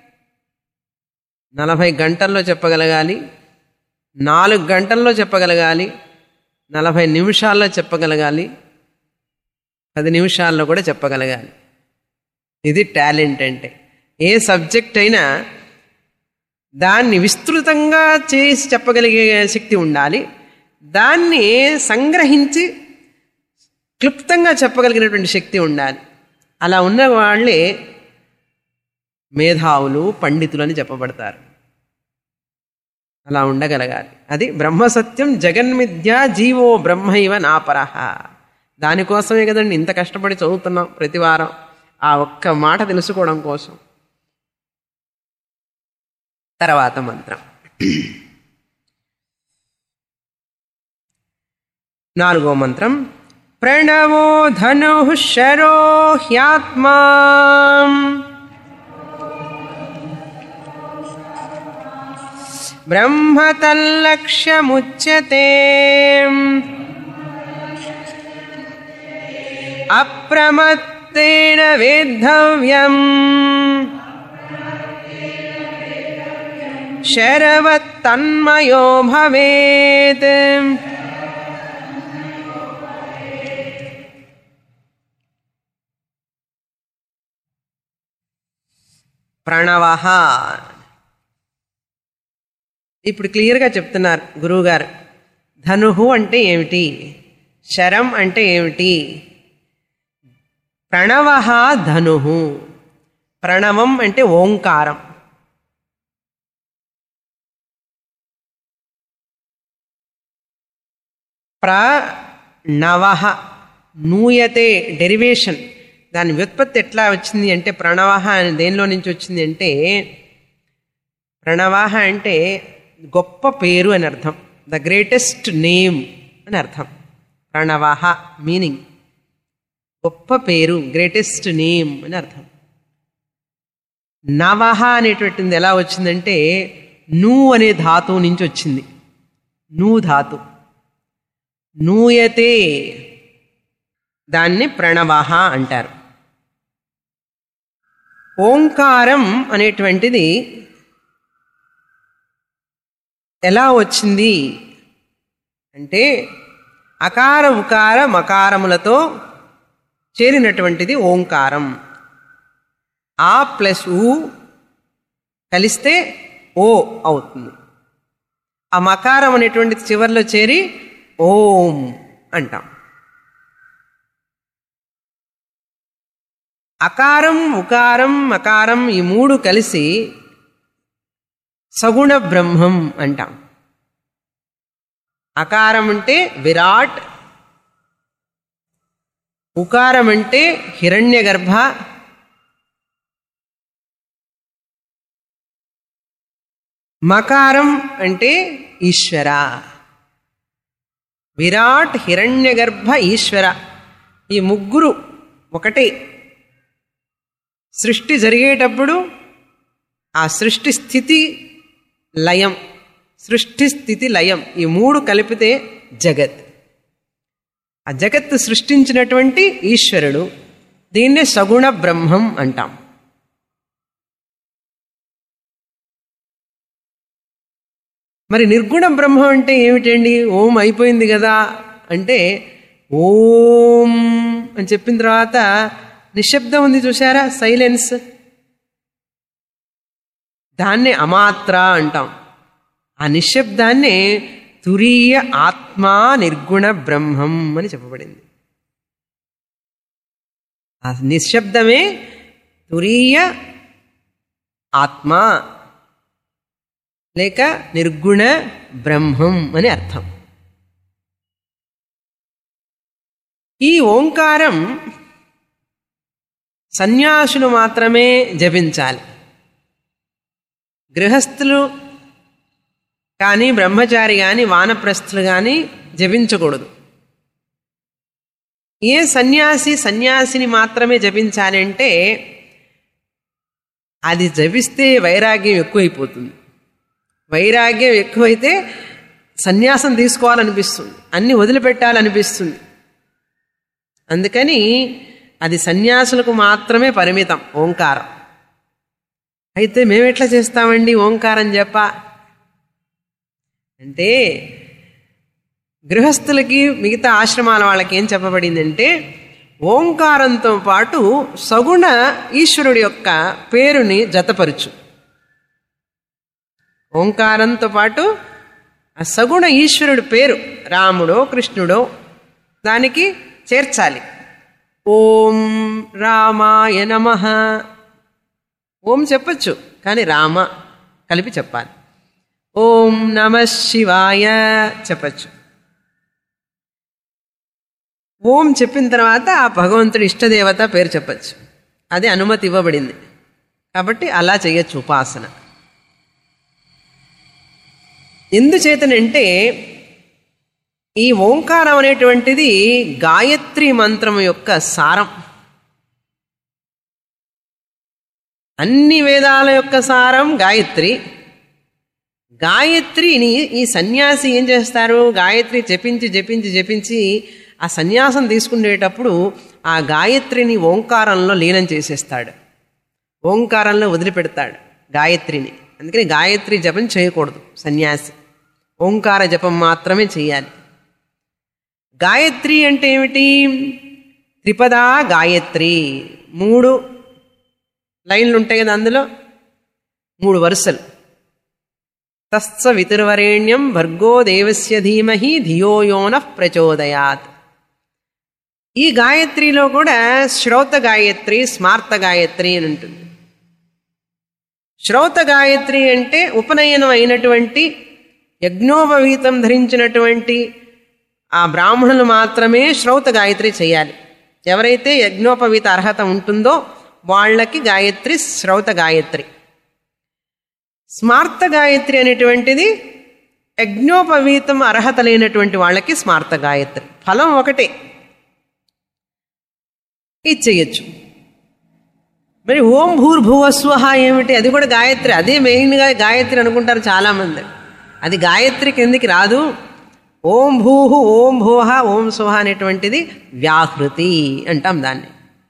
నలభై గంటల్లో చెప్పగలగాలి నాలుగు గంటల్లో చెప్పగలగాలి నలభై నిమిషాల్లో చెప్పగలగాలి పది నిమిషాల్లో కూడా చెప్పగలగాలి ఇది టాలెంట్ అంటే ఏ సబ్జెక్ట్ అయినా దాన్ని విస్తృతంగా చేసి చెప్పగలిగే శక్తి ఉండాలి దాన్ని సంగ్రహించి క్లుప్తంగా చెప్పగలిగినటువంటి శక్తి ఉండాలి అలా ఉన్న వాళ్ళే మేధావులు పండితులు అని చెప్పబడతారు అలా ఉండగలగాలి అది బ్రహ్మసత్యం జగన్మిథ్య జీవో బ్రహ్మైవ నాపరహ దానికోసమే కదండి ఇంత కష్టపడి చదువుతున్నాం ప్రతి వారం ఆ ఒక్క మాట తెలుసుకోవడం కోసం తర్వాత మంత్రం నాలుగో మంత్రం ప్రణవో ధను శరో హ్యాత్మా బ్రహ్మ తల్లక్ష్యముచ్యతే అప్రమత్తేన వేద్ధవ్యం శరవత్తన్మయో భవేత్ ప్రణవ ఇప్పుడు క్లియర్గా చెప్తున్నారు గురువుగారు ధనుహు అంటే ఏమిటి శరం అంటే ఏమిటి ప్రణవ ధనుహు ప్రణవం అంటే ఓంకారం ప్రణవ నూయతే డెరివేషన్ దాని వ్యుత్పత్తి ఎట్లా వచ్చింది అంటే ప్రణవహ అని దేనిలో నుంచి వచ్చింది అంటే ప్రణవాహ అంటే గొప్ప పేరు అని అర్థం ద గ్రేటెస్ట్ నేమ్ అని అర్థం ప్రణవాహ మీనింగ్ గొప్ప పేరు గ్రేటెస్ట్ నేమ్ అని అర్థం నవహ అనేటువంటిది ఎలా వచ్చిందంటే నూ అనే ధాతువు నుంచి వచ్చింది నూ ధాతు నూయతే దాన్ని ప్రణవహ అంటారు ఓంకారం అనేటువంటిది ఎలా వచ్చింది అంటే అకార ఉకార మకారములతో చేరినటువంటిది ఓంకారం ఆ ప్లస్ ఊ కలిస్తే ఓ అవుతుంది ఆ మకారం అనేటువంటిది చివరిలో చేరి ఓం అంటాం అకారం ఉకారం మకారం ఈ మూడు కలిసి సగుణ బ్రహ్మం అంటాం అకారం అంటే విరాట్ ఉకారం అంటే హిరణ్య గర్భ మకారం అంటే ఈశ్వర విరాట్ హిరణ్య గర్భ ఈశ్వర ఈ ముగ్గురు ఒకటే సృష్టి జరిగేటప్పుడు ఆ సృష్టి స్థితి లయం సృష్టి స్థితి లయం ఈ మూడు కలిపితే జగత్ ఆ జగత్తు సృష్టించినటువంటి ఈశ్వరుడు దీన్నే సగుణ బ్రహ్మం అంటాం మరి నిర్గుణ బ్రహ్మం అంటే ఏమిటండి ఓం అయిపోయింది కదా అంటే ఓం అని చెప్పిన తర్వాత నిశ్శబ్దం ఉంది చూసారా సైలెన్స్ దాన్నే అమాత్ర అంటాం ఆ నిశ్శబ్దాన్నే తురీయ ఆత్మా నిర్గుణ బ్రహ్మం అని చెప్పబడింది ఆ నిశ్శబ్దమే తురీయ ఆత్మ లేక నిర్గుణ బ్రహ్మం అని అర్థం ఈ ఓంకారం సన్యాసులు మాత్రమే జపించాలి గృహస్థులు కానీ బ్రహ్మచారి కానీ వానప్రస్థులు కానీ జపించకూడదు ఏ సన్యాసి సన్యాసిని మాత్రమే జపించాలి అంటే అది జపిస్తే వైరాగ్యం ఎక్కువైపోతుంది వైరాగ్యం ఎక్కువైతే సన్యాసం తీసుకోవాలనిపిస్తుంది అన్ని వదిలిపెట్టాలనిపిస్తుంది అందుకని అది సన్యాసులకు మాత్రమే పరిమితం ఓంకారం అయితే మేము ఎట్లా చేస్తామండి ఓంకారం చెప్ప అంటే గృహస్థులకి మిగతా ఆశ్రమాల వాళ్ళకి ఏం చెప్పబడిందంటే ఓంకారంతో పాటు సగుణ ఈశ్వరుడి యొక్క పేరుని జతపరుచు ఓంకారంతో పాటు ఆ సగుణ ఈశ్వరుడి పేరు రాముడో కృష్ణుడో దానికి చేర్చాలి ఓం రామాయ నమ ఓం చెప్పచ్చు కానీ రామ కలిపి చెప్పాలి ఓం నమ శివాయ చెప్పచ్చు ఓం చెప్పిన తర్వాత ఆ భగవంతుడి ఇష్టదేవత పేరు చెప్పచ్చు అది అనుమతి ఇవ్వబడింది కాబట్టి అలా చేయొచ్చు ఉపాసన ఎందుచేతనంటే ఈ ఓంకారం అనేటువంటిది గాయత్రి మంత్రం యొక్క సారం అన్ని వేదాల యొక్క సారం గాయత్రి గాయత్రిని ఈ సన్యాసి ఏం చేస్తారు గాయత్రి జపించి జపించి జపించి ఆ సన్యాసం తీసుకునేటప్పుడు ఆ గాయత్రిని ఓంకారంలో లీనం చేసేస్తాడు ఓంకారంలో వదిలిపెడతాడు గాయత్రిని అందుకని గాయత్రి జపం చేయకూడదు సన్యాసి ఓంకార జపం మాత్రమే చేయాలి గాయత్రి అంటే ఏమిటి త్రిపదా గాయత్రి మూడు లైన్లు ఉంటాయి కదా అందులో మూడు వరుసలు తస్స వితుర్వరేణ్యం భర్గో దేవస్య ధీమహి ధియోయోన ప్రచోదయాత్ ఈ గాయత్రిలో కూడా శ్రౌత గాయత్రి స్మార్త గాయత్రి అని ఉంటుంది శ్రౌత గాయత్రి అంటే ఉపనయనం అయినటువంటి యజ్ఞోపవీతం ధరించినటువంటి ఆ బ్రాహ్మణులు మాత్రమే శ్రౌత గాయత్రి చేయాలి ఎవరైతే యజ్ఞోపవీత అర్హత ఉంటుందో వాళ్ళకి గాయత్రి శ్రౌత గాయత్రి స్మార్త గాయత్రి అనేటువంటిది యజ్ఞోపవీతం అర్హత లేనటువంటి వాళ్ళకి స్మార్త గాయత్రి ఫలం ఒకటే ఇచ్చేయచ్చు మరి ఓం భూర్భువస్వహ ఏమిటి అది కూడా గాయత్రి అదే మెయిన్గా గాయత్రి అనుకుంటారు చాలామంది అది గాయత్రి కిందికి రాదు ఓం భూహు ఓం భువహ ఓం స్వహ అనేటువంటిది వ్యాహృతి అంటాం దాన్ని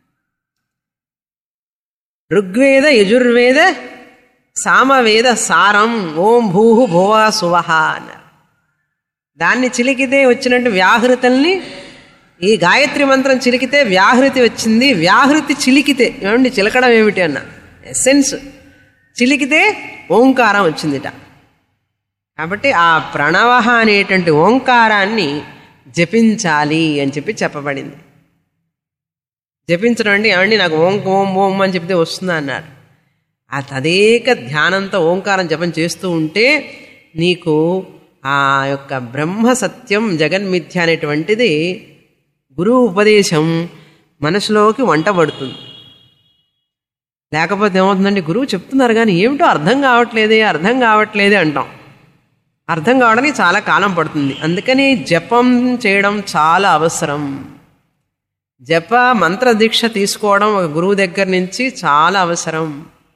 ఋగ్వేద యజుర్వేద సామవేద సారం ఓం భూహు భువ సువహ అన్నారు దాన్ని చిలికితే వచ్చినట్టు వ్యాహృతల్ని ఈ గాయత్రి మంత్రం చిలికితే వ్యాహృతి వచ్చింది వ్యాహృతి చిలికితే ఏమండి చిలకడం ఏమిటి అన్న ఎసెన్స్ చిలికితే ఓంకారం వచ్చిందిట కాబట్టి ఆ ప్రణవ అనేటువంటి ఓంకారాన్ని జపించాలి అని చెప్పి చెప్పబడింది జపించడం అంటే ఏమండి నాకు ఓం ఓం ఓం అని చెప్తే వస్తుందా అన్నారు ఆ తదేక ధ్యానంతో ఓంకారం జపం చేస్తూ ఉంటే నీకు ఆ యొక్క బ్రహ్మ సత్యం జగన్మిథ్య అనేటువంటిది గురువు ఉపదేశం మనసులోకి వంట పడుతుంది లేకపోతే ఏమవుతుందండి గురువు చెప్తున్నారు కానీ ఏమిటో అర్థం కావట్లేదే అర్థం కావట్లేదే అంటాం అర్థం కావడానికి చాలా కాలం పడుతుంది అందుకని జపం చేయడం చాలా అవసరం జప మంత్ర దీక్ష తీసుకోవడం ఒక గురువు దగ్గర నుంచి చాలా అవసరం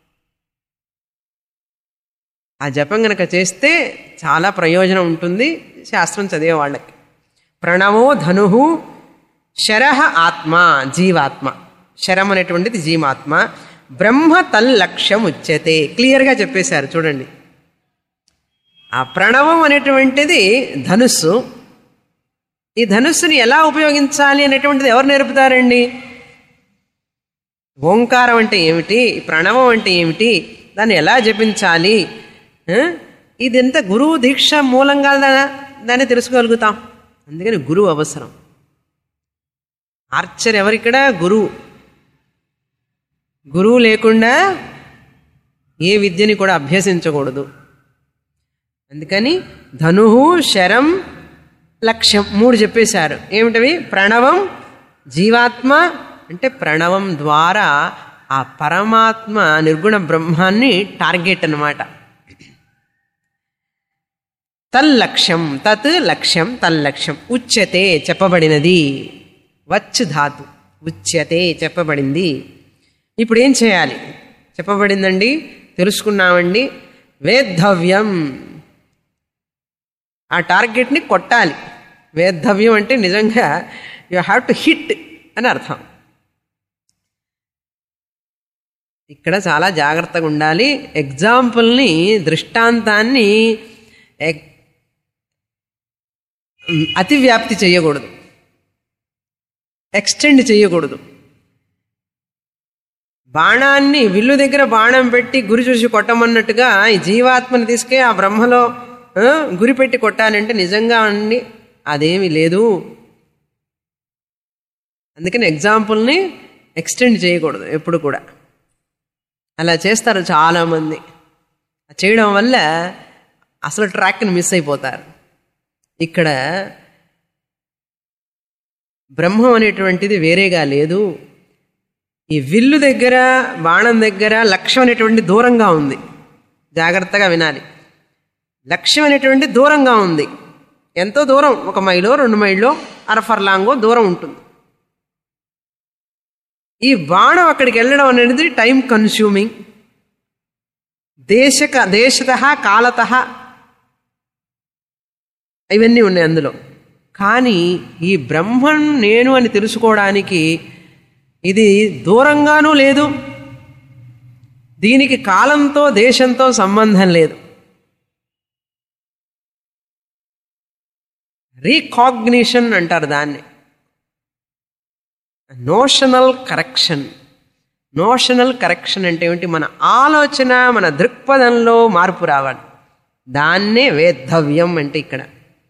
ఆ జపం గనక చేస్తే చాలా ప్రయోజనం ఉంటుంది శాస్త్రం చదివే వాళ్ళకి ప్రణవో ధను శరహ ఆత్మ జీవాత్మ శరం అనేటువంటిది జీవాత్మ బ్రహ్మ తల్లక్ష్యం ఉచ్యతే క్లియర్గా చెప్పేశారు చూడండి ఆ ప్రణవం అనేటువంటిది ధనుస్సు ఈ ధనుస్సుని ఎలా ఉపయోగించాలి అనేటువంటిది ఎవరు నేర్పుతారండి ఓంకారం అంటే ఏమిటి ప్రణవం అంటే ఏమిటి దాన్ని ఎలా జపించాలి ఆ? ఇదంతా గురువు దీక్ష మూలంగా దా- దాన్ని తెలుసుకోగలుగుతాం అందుకని గురువు అవసరం ఆర్చర్ ఎవరిక్కడ గురువు గురువు లేకుండా ఏ విద్యని కూడా అభ్యసించకూడదు అందుకని ధనుహు శరం లక్ష్యం మూడు చెప్పేశారు ఏమిటవి ప్రణవం జీవాత్మ అంటే ప్రణవం ద్వారా ఆ పరమాత్మ నిర్గుణ బ్రహ్మాన్ని టార్గెట్ అన్నమాట తల్లక్ష్యం తత్ లక్ష్యం తల్లక్ష్యం ఉచ్యతే చెప్పబడినది వచ్చు ధాతు ఉచ్యతే చెప్పబడింది ఇప్పుడు ఏం చేయాలి చెప్పబడిందండి తెలుసుకున్నామండి వేద్ధవ్యం ఆ టార్గెట్ని కొట్టాలి వేద్ధవ్యం అంటే నిజంగా యు హ్యావ్ టు హిట్ అని అర్థం ఇక్కడ చాలా జాగ్రత్తగా ఉండాలి ఎగ్జాంపుల్ని దృష్టాంతాన్ని ఎగ్- అతివ్యాప్తి చేయకూడదు ఎక్స్టెండ్ చేయకూడదు బాణాన్ని విల్లు దగ్గర బాణం పెట్టి గురి చూసి కొట్టమన్నట్టుగా ఈ జీవాత్మని తీసుకే ఆ బ్రహ్మలో ఆ, గురి పెట్టి కొట్టాలంటే నిజంగా అండి అదేమీ లేదు అందుకని ఎగ్జాంపుల్ని ఎక్స్టెండ్ చేయకూడదు ఎప్పుడు కూడా అలా చేస్తారు చాలామంది చేయడం వల్ల అసలు ట్రాక్ని మిస్ అయిపోతారు ఇక్కడ బ్రహ్మం అనేటువంటిది వేరేగా లేదు ఈ విల్లు దగ్గర బాణం దగ్గర లక్ష్యం అనేటువంటి దూరంగా ఉంది జాగ్రత్తగా వినాలి లక్ష్యం అనేటువంటి దూరంగా ఉంది ఎంతో దూరం ఒక మైలో రెండు మైల్లో అరఫర్లాంగో దూరం ఉంటుంది ఈ బాణం అక్కడికి వెళ్ళడం అనేది టైం కన్స్యూమింగ్ దేశక దేశత కాలత ఇవన్నీ ఉన్నాయి అందులో కానీ ఈ బ్రహ్మం నేను అని తెలుసుకోవడానికి ఇది దూరంగానూ లేదు దీనికి కాలంతో దేశంతో సంబంధం లేదు రీకాగ్నిషన్ అంటారు దాన్ని నోషనల్ కరెక్షన్ నోషనల్ కరెక్షన్ అంటే ఏమిటి మన ఆలోచన మన దృక్పథంలో మార్పు రావాలి దాన్నే వేద్ధవ్యం అంటే ఇక్కడ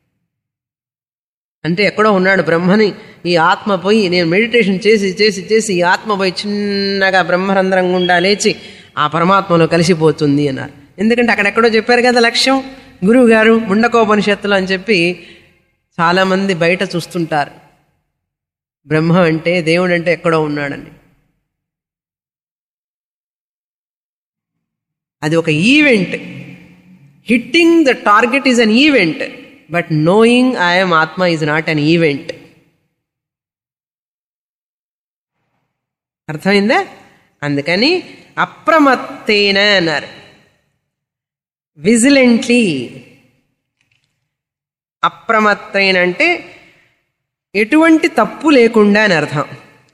అంటే ఎక్కడో ఉన్నాడు బ్రహ్మని ఈ ఆత్మ పోయి నేను మెడిటేషన్ చేసి చేసి చేసి ఈ ఆత్మ పోయి చిన్నగా బ్రహ్మరంధ్రం గుండా లేచి ఆ పరమాత్మలో కలిసిపోతుంది అన్నారు ఎందుకంటే అక్కడెక్కడో చెప్పారు కదా లక్ష్యం గురువు గారు ముండకోపనిషత్తులు అని చెప్పి చాలామంది బయట చూస్తుంటారు బ్రహ్మ అంటే దేవుడు అంటే ఎక్కడో ఉన్నాడని అది ఒక event hitting the target is an event but knowing I'm ఆత్మ ఈజ్ నాట్ అన్ ఈవెంట్ అర్థమైందా అందుకని అప్రమత్తేన అన్నారు విజిలెంట్లీ అప్రమత్తైన అంటే ఎటువంటి తప్పు లేకుండా అని అర్థం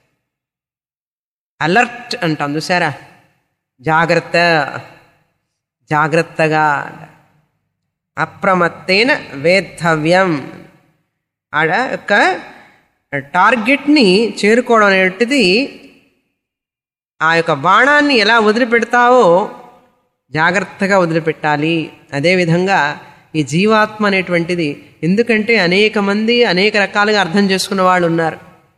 అలర్ట్ అంటాం చూసారా జాగ్రత్త జాగ్రత్తగా అప్రమత్తేన వేద్ధవ్యం ఆడ యొక్క టార్గెట్ని చేరుకోవడం అనేటిది ఆ యొక్క బాణాన్ని ఎలా వదిలిపెడతావో జాగ్రత్తగా వదిలిపెట్టాలి అదేవిధంగా ఈ జీవాత్మ అనేటువంటిది ఎందుకంటే అనేక మంది అనేక రకాలుగా అర్థం చేసుకున్న వాళ్ళు ఉన్నారు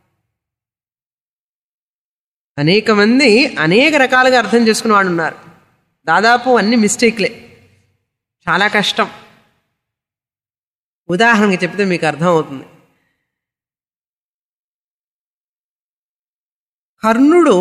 అనేక మంది అనేక రకాలుగా అర్థం చేసుకున్న వాళ్ళు ఉన్నారు దాదాపు అన్ని మిస్టేక్లే చాలా కష్టం ఉదాహరణకి చెప్తే మీకు అర్థం అవుతుంది కర్ణుడు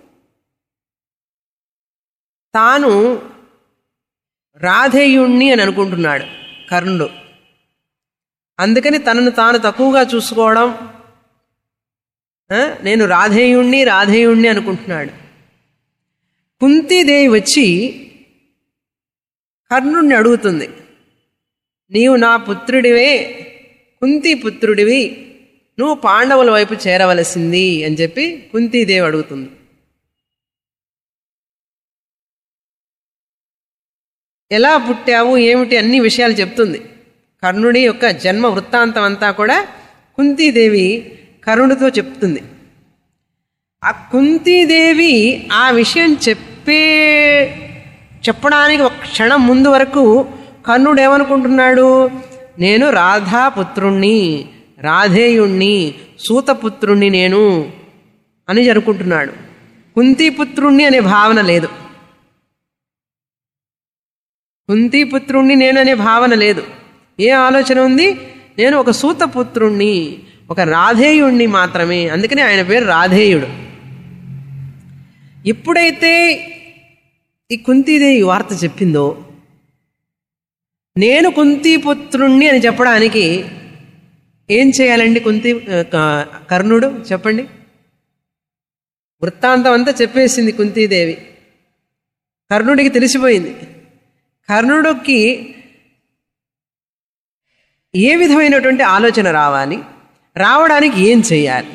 తాను రాధేయుణ్ణి అని అనుకుంటున్నాడు కర్ణుడు అందుకని తనను తాను తక్కువగా చూసుకోవడం ఆ, నేను రాధేయుణ్ణి రాధేయుణ్ణి అనుకుంటున్నాడు కుంతీదేవి వచ్చి కర్ణుడిని అడుగుతుంది నీవు నా పుత్రుడివే కుంతి పుత్రుడివి నువ్వు పాండవుల వైపు చేరవలసింది అని చెప్పి కుంతీదేవి అడుగుతుంది ఎలా పుట్టావు ఏమిటి అన్ని విషయాలు చెప్తుంది కర్ణుడి యొక్క జన్మ వృత్తాంతం అంతా కూడా కుంతీదేవి కర్ణుడితో చెప్తుంది ఆ కుంతీదేవి ఆ విషయం చెప్పే చెప్పడానికి ఒక క్షణం ముందు వరకు కర్ణుడు ఏమనుకుంటున్నాడు నేను రాధాపుత్రుణ్ణి రాధేయుణ్ణి సూతపుత్రుణ్ణి నేను అని అనుకుంటున్నాడు కుంతీపుత్రుణ్ణి అనే భావన లేదు కుంతీపుత్రుణ్ణి నేను అనే భావన లేదు ఏ ఆలోచన ఉంది నేను ఒక సూతపుత్రుణ్ణి ఒక రాధేయుణ్ణి మాత్రమే అందుకని ఆయన పేరు రాధేయుడు ఎప్పుడైతే ఈ కుంతీదేవి ఈ వార్త చెప్పిందో నేను కుంతీపుత్రుణ్ణి అని చెప్పడానికి ఏం చేయాలండి కుంతి క- కర్ణుడు చెప్పండి వృత్తాంతం అంతా చెప్పేసింది కుంతీదేవి కర్ణుడికి తెలిసిపోయింది కర్ణుడికి ఏ విధమైనటువంటి ఆలోచన రావాలి రావడానికి ఏం చేయాలి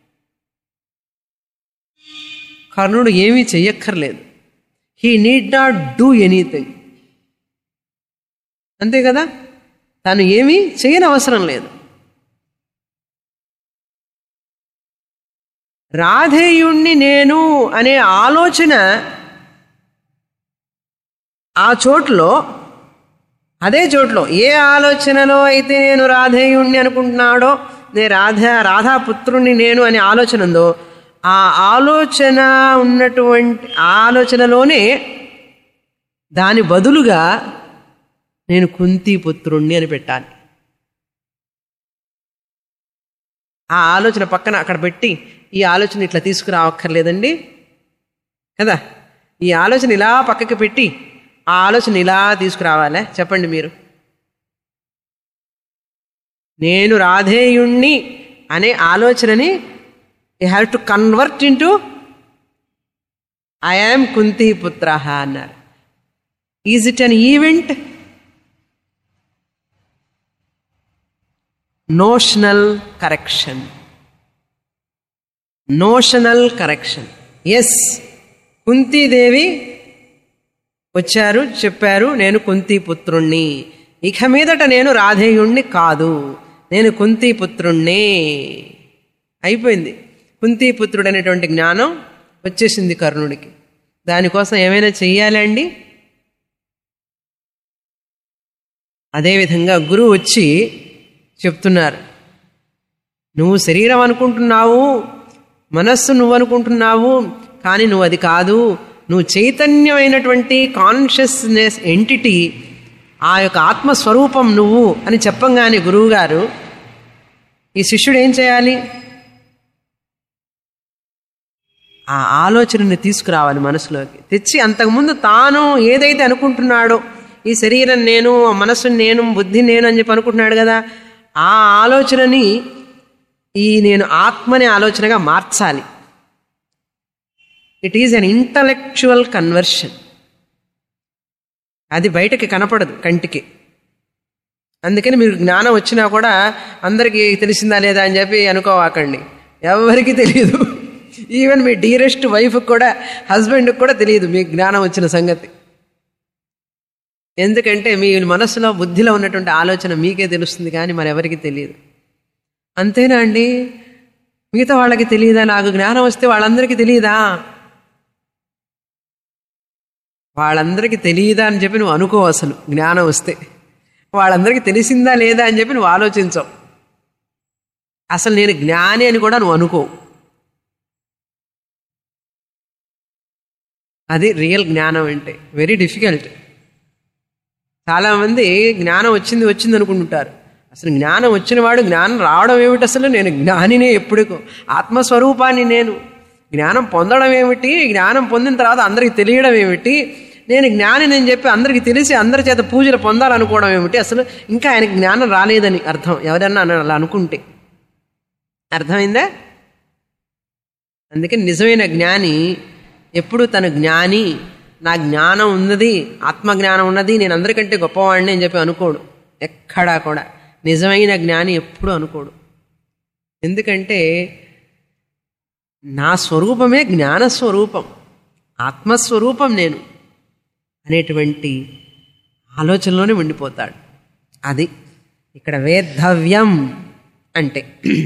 కర్ణుడు ఏమీ చెయ్యక్కర్లేదు he need not do anything అంతే కదా తను ఏమీ చేయని అవసరం లేదు రాధేయుణ్ణి నేను అనే ఆలోచన ఆ చోట్లో అదే చోట్లో ఏ ఆలోచనలో అయితే నేను రాధేయుణ్ణి అనుకుంటున్నాడో నే రాధా రాధాపుత్రుణ్ణి నేను అనే ఆలోచన ఉందో ఆ ఆలోచన ఉన్నటువంటి ఆ ఆలోచనలోనే దాని బదులుగా నేను కుంతి పుత్రుణ్ణి అని పెట్టాలి ఆ ఆలోచన పక్కన అక్కడ పెట్టి ఈ ఆలోచన ఇట్లా తీసుకురావక్కర్లేదండి కదా ఈ ఆలోచన ఇలా పక్కకి పెట్టి ఆ ఆలోచన ఇలా తీసుకురావాలే చెప్పండి మీరు నేను రాధేయుణ్ణి అనే ఆలోచనని you have to convert into I am Kunti పుత్ర అన్నారు is it an event notional correction notional correction yes Kuntidevi వచ్చారు చెప్పారు నేను కుంతి పుత్రుణ్ణి ఇక మీదట నేను రాధేయుణ్ణి కాదు నేను కుంతి పుత్రుణ్ణే అయిపోయింది కుంతి పుత్రుడు అనేటువంటి జ్ఞానం వచ్చేసింది కర్ణుడికి దానికోసం ఏమైనా చెయ్యాలండి అదేవిధంగా గురువు వచ్చి చెప్తున్నారు నువ్వు శరీరం అనుకుంటున్నావు మనస్సు నువ్వు అనుకుంటున్నావు కానీ నువ్వు అది కాదు నువ్వు చైతన్యమైనటువంటి కాన్షియస్నెస్ ఎంటిటీ ఆ యొక్క ఆత్మస్వరూపం నువ్వు అని చెప్పంగానే గురువుగారు ఈ శిష్యుడు ఏం చేయాలి ఆ ఆలోచనని తీసుకురావాలి మనసులోకి తెచ్చి అంతకుముందు తాను ఏదైతే అనుకుంటున్నాడో ఈ శరీరం నేను మనస్సు నేను బుద్ధి నేను అని చెప్పి అనుకుంటున్నాడు కదా ఆ ఆలోచనని ఈ నేను ఆత్మని ఆలోచనగా మార్చాలి it is an intellectual conversion అది బయటకి కనపడదు కంటికి అందుకని మీరు జ్ఞానం వచ్చినా కూడా అందరికీ తెలిసిందా లేదా అని చెప్పి అనుకోవాకండి ఎవరికి తెలియదు ఈవెన్ మీ డీరెస్ట్ వైఫ్కి కూడా హస్బెండ్కి కూడా తెలియదు మీకు జ్ఞానం వచ్చిన సంగతి ఎందుకంటే మీ మనసులో బుద్ధిలో ఉన్నటువంటి ఆలోచన మీకే తెలుస్తుంది కానీ మరెవరికి తెలియదు అంతేనా అండి మిగతా వాళ్ళకి తెలియదా నాకు జ్ఞానం వస్తే వాళ్ళందరికీ తెలియదా వాళ్ళందరికీ తెలియదా అని చెప్పి నువ్వు అనుకో అసలు జ్ఞానం వస్తే వాళ్ళందరికీ తెలిసిందా లేదా అని చెప్పి నువ్వు ఆలోచించవు అసలు నేను జ్ఞాని అని కూడా నువ్వు అనుకో అది రియల్ జ్ఞానం అంటే వెరీ డిఫికల్ట్ చాలామంది జ్ఞానం వచ్చింది వచ్చింది అనుకుంటుంటారు అసలు జ్ఞానం వచ్చినవాడు జ్ఞానం రావడం ఏమిటి అసలు నేను జ్ఞానినే ఎప్పుడు ఆత్మస్వరూపాన్ని నేను జ్ఞానం పొందడం ఏమిటి జ్ఞానం పొందిన తర్వాత అందరికీ తెలియడం ఏమిటి నేను జ్ఞాని నేను చెప్పి అందరికీ తెలిసి అందరి చేత పూజలు పొందాలనుకోవడం ఏమిటి అసలు ఇంకా ఆయనకి జ్ఞానం రాలేదని అర్థం ఎవరన్నా అలా అనుకుంటే అర్థమైందా అందుకే నిజమైన జ్ఞాని ఎప్పుడు తన జ్ఞాని నా జ్ఞానం ఉన్నది ఆత్మజ్ఞానం ఉన్నది నేను అందరికంటే గొప్పవాడిని అని చెప్పి అనుకోడు ఎక్కడా కూడా నిజమైన జ్ఞాని ఎప్పుడు అనుకోడు ఎందుకంటే నా స్వరూపమే జ్ఞానస్వరూపం ఆత్మస్వరూపం నేను అనేటువంటి ఆలోచనలోనే ఉండిపోతాడు అది ఇక్కడ వేద్ధవ్యం అంటే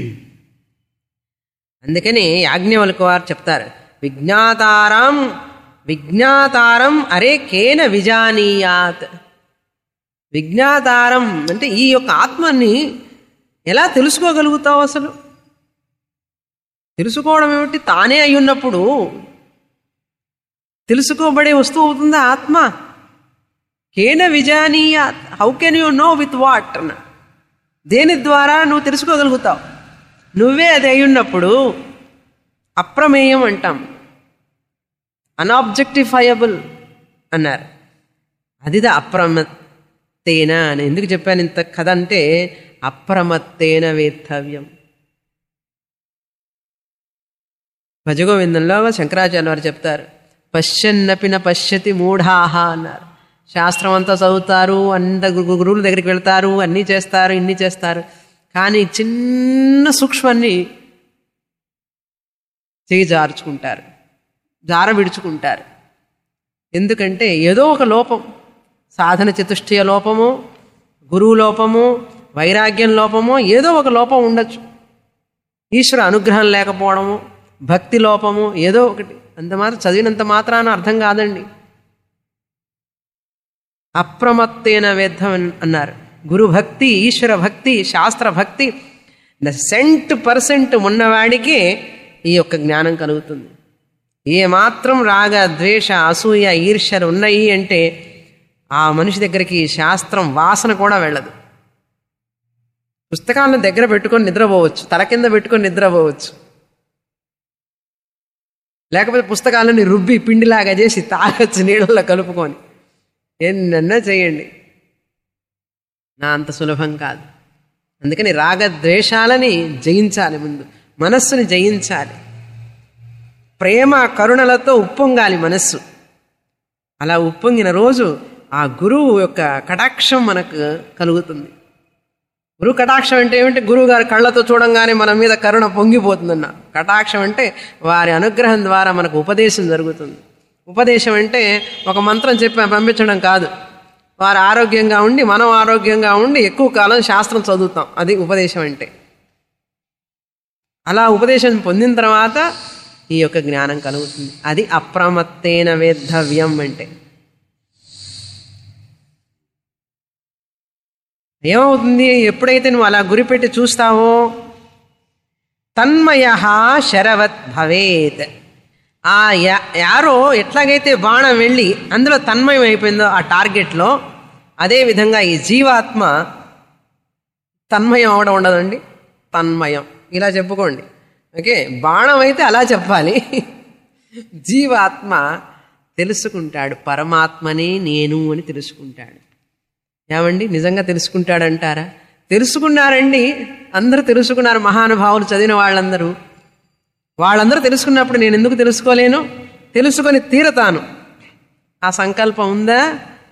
అందుకని యాజ్ఞవల్క వారు చెప్తారు విజ్ఞాతారం విజ్ఞాతారం అరే కేన విజానీయాత్ విజ్ఞాతారం అంటే ఈ యొక్క ఆత్మని ఎలా తెలుసుకోగలుగుతావు అసలు తెలుసుకోవడం ఏమిటి తానే అయి ఉన్నప్పుడు తెలుసుకోబడే వస్తువు అవుతుందా ఆత్మ కేన విజానీయాత్ how can you know with what అన్న దేని ద్వారా నువ్వు తెలుసుకోగలుగుతావు నువ్వే అది అయి ఉన్నప్పుడు అప్రమేయం అంటాం అనాబ్జెక్టిఫైయబుల్ అన్నారు అదిదా అప్రమత్తేన అని ఎందుకు చెప్పాను ఇంత కథ అంటే అప్రమత్తేన వేత్తవ్యం భజగోవిందంలో శంకరాచార్య వారు చెప్తారు పశ్చన్నపిన పశ్యతి మూఢాహ అన్నారు శాస్త్రం అంతా చదువుతారు అంత గురువుల దగ్గరికి వెళ్తారు అన్నీ చేస్తారు ఇన్ని చేస్తారు కానీ చిన్న సూక్ష్మాన్ని చేయి జార్చుకుంటారు జార విడుచుకుంటారు ఎందుకంటే ఏదో ఒక లోపం సాధన చతుష్టయ లోపము గురువు లోపము వైరాగ్యం లోపము ఏదో ఒక లోపం ఉండొచ్చు ఈశ్వర అనుగ్రహం లేకపోవడము భక్తి లోపము ఏదో ఒకటి అంత మాత్రం చదివినంత మాత్రాన అర్థం కాదండి అప్రమత్తేన వేద్దం అన్నారు గురు భక్తి ఈశ్వర భక్తి శాస్త్ర భక్తి సెంట్ పర్సెంట్ ఉన్నవాడికే ఈ యొక్క జ్ఞానం కలుగుతుంది ఏ మాత్రం రాగ ద్వేష అసూయ ఈర్ష్యలు ఉన్నాయి అంటే ఆ మనిషి దగ్గరికి శాస్త్రం వాసన కూడా వెళ్ళదు పుస్తకాలను దగ్గర పెట్టుకొని నిద్రపోవచ్చు తల కింద పెట్టుకొని నిద్రపోవచ్చు లేకపోతే పుస్తకాలని రుబ్బి పిండిలాగా చేసి తాగొచ్చు నీళ్ళల్లో కలుపుకొని ఎన్నన్నా చేయండి నా అంత సులభం కాదు అందుకని రాగద్వేషాలని జయించాలి ముందు మనస్సుని జయించాలి ప్రేమ కరుణలతో ఉప్పొంగాలి మనస్సు అలా ఉప్పొంగిన రోజు ఆ గురువు యొక్క కటాక్షం మనకు కలుగుతుంది గురు కటాక్షం అంటే ఏమిటి గురువు గారి కళ్ళతో చూడంగానే మన మీద కరుణ పొంగిపోతుందన్న కటాక్షం అంటే వారి అనుగ్రహం ద్వారా మనకు ఉపదేశం జరుగుతుంది ఉపదేశం అంటే ఒక మంత్రం చెప్పి పంపించడం కాదు వారు ఆరోగ్యంగా ఉండి మనం ఆరోగ్యంగా ఉండి ఎక్కువ కాలం శాస్త్రం చదువుతాం అది ఉపదేశం అంటే అలా ఉపదేశం పొందిన తర్వాత ఈ యొక్క జ్ఞానం కలుగుతుంది అది అప్రమత్తేన వేద్ధవ్యం అంటే ఏమవుతుంది ఎప్పుడైతే నువ్వు అలా గురిపెట్టి చూస్తావో తన్మయ శరవత్ భవేత్ ఆ యారో ఎట్లాగైతే బాణం వెళ్ళి అందులో తన్మయం అయిపోయిందో ఆ టార్గెట్లో అదేవిధంగా ఈ జీవాత్మ తన్మయం అవడం ఉండదండి తన్మయం ఇలా చెప్పుకోండి ఓకే బాణం అయితే అలా చెప్పాలి జీవాత్మ తెలుసుకుంటాడు పరమాత్మనే నేను అని తెలుసుకుంటాడు ఏమండి నిజంగా తెలుసుకుంటాడంటారా తెలుసుకున్నారండి అందరూ తెలుసుకున్నారు మహానుభావులు చదివిన వాళ్ళందరూ వాళ్ళందరూ తెలుసుకున్నప్పుడు నేను ఎందుకు తెలుసుకోలేను తెలుసుకొని తీరతాను ఆ సంకల్పం ఉందా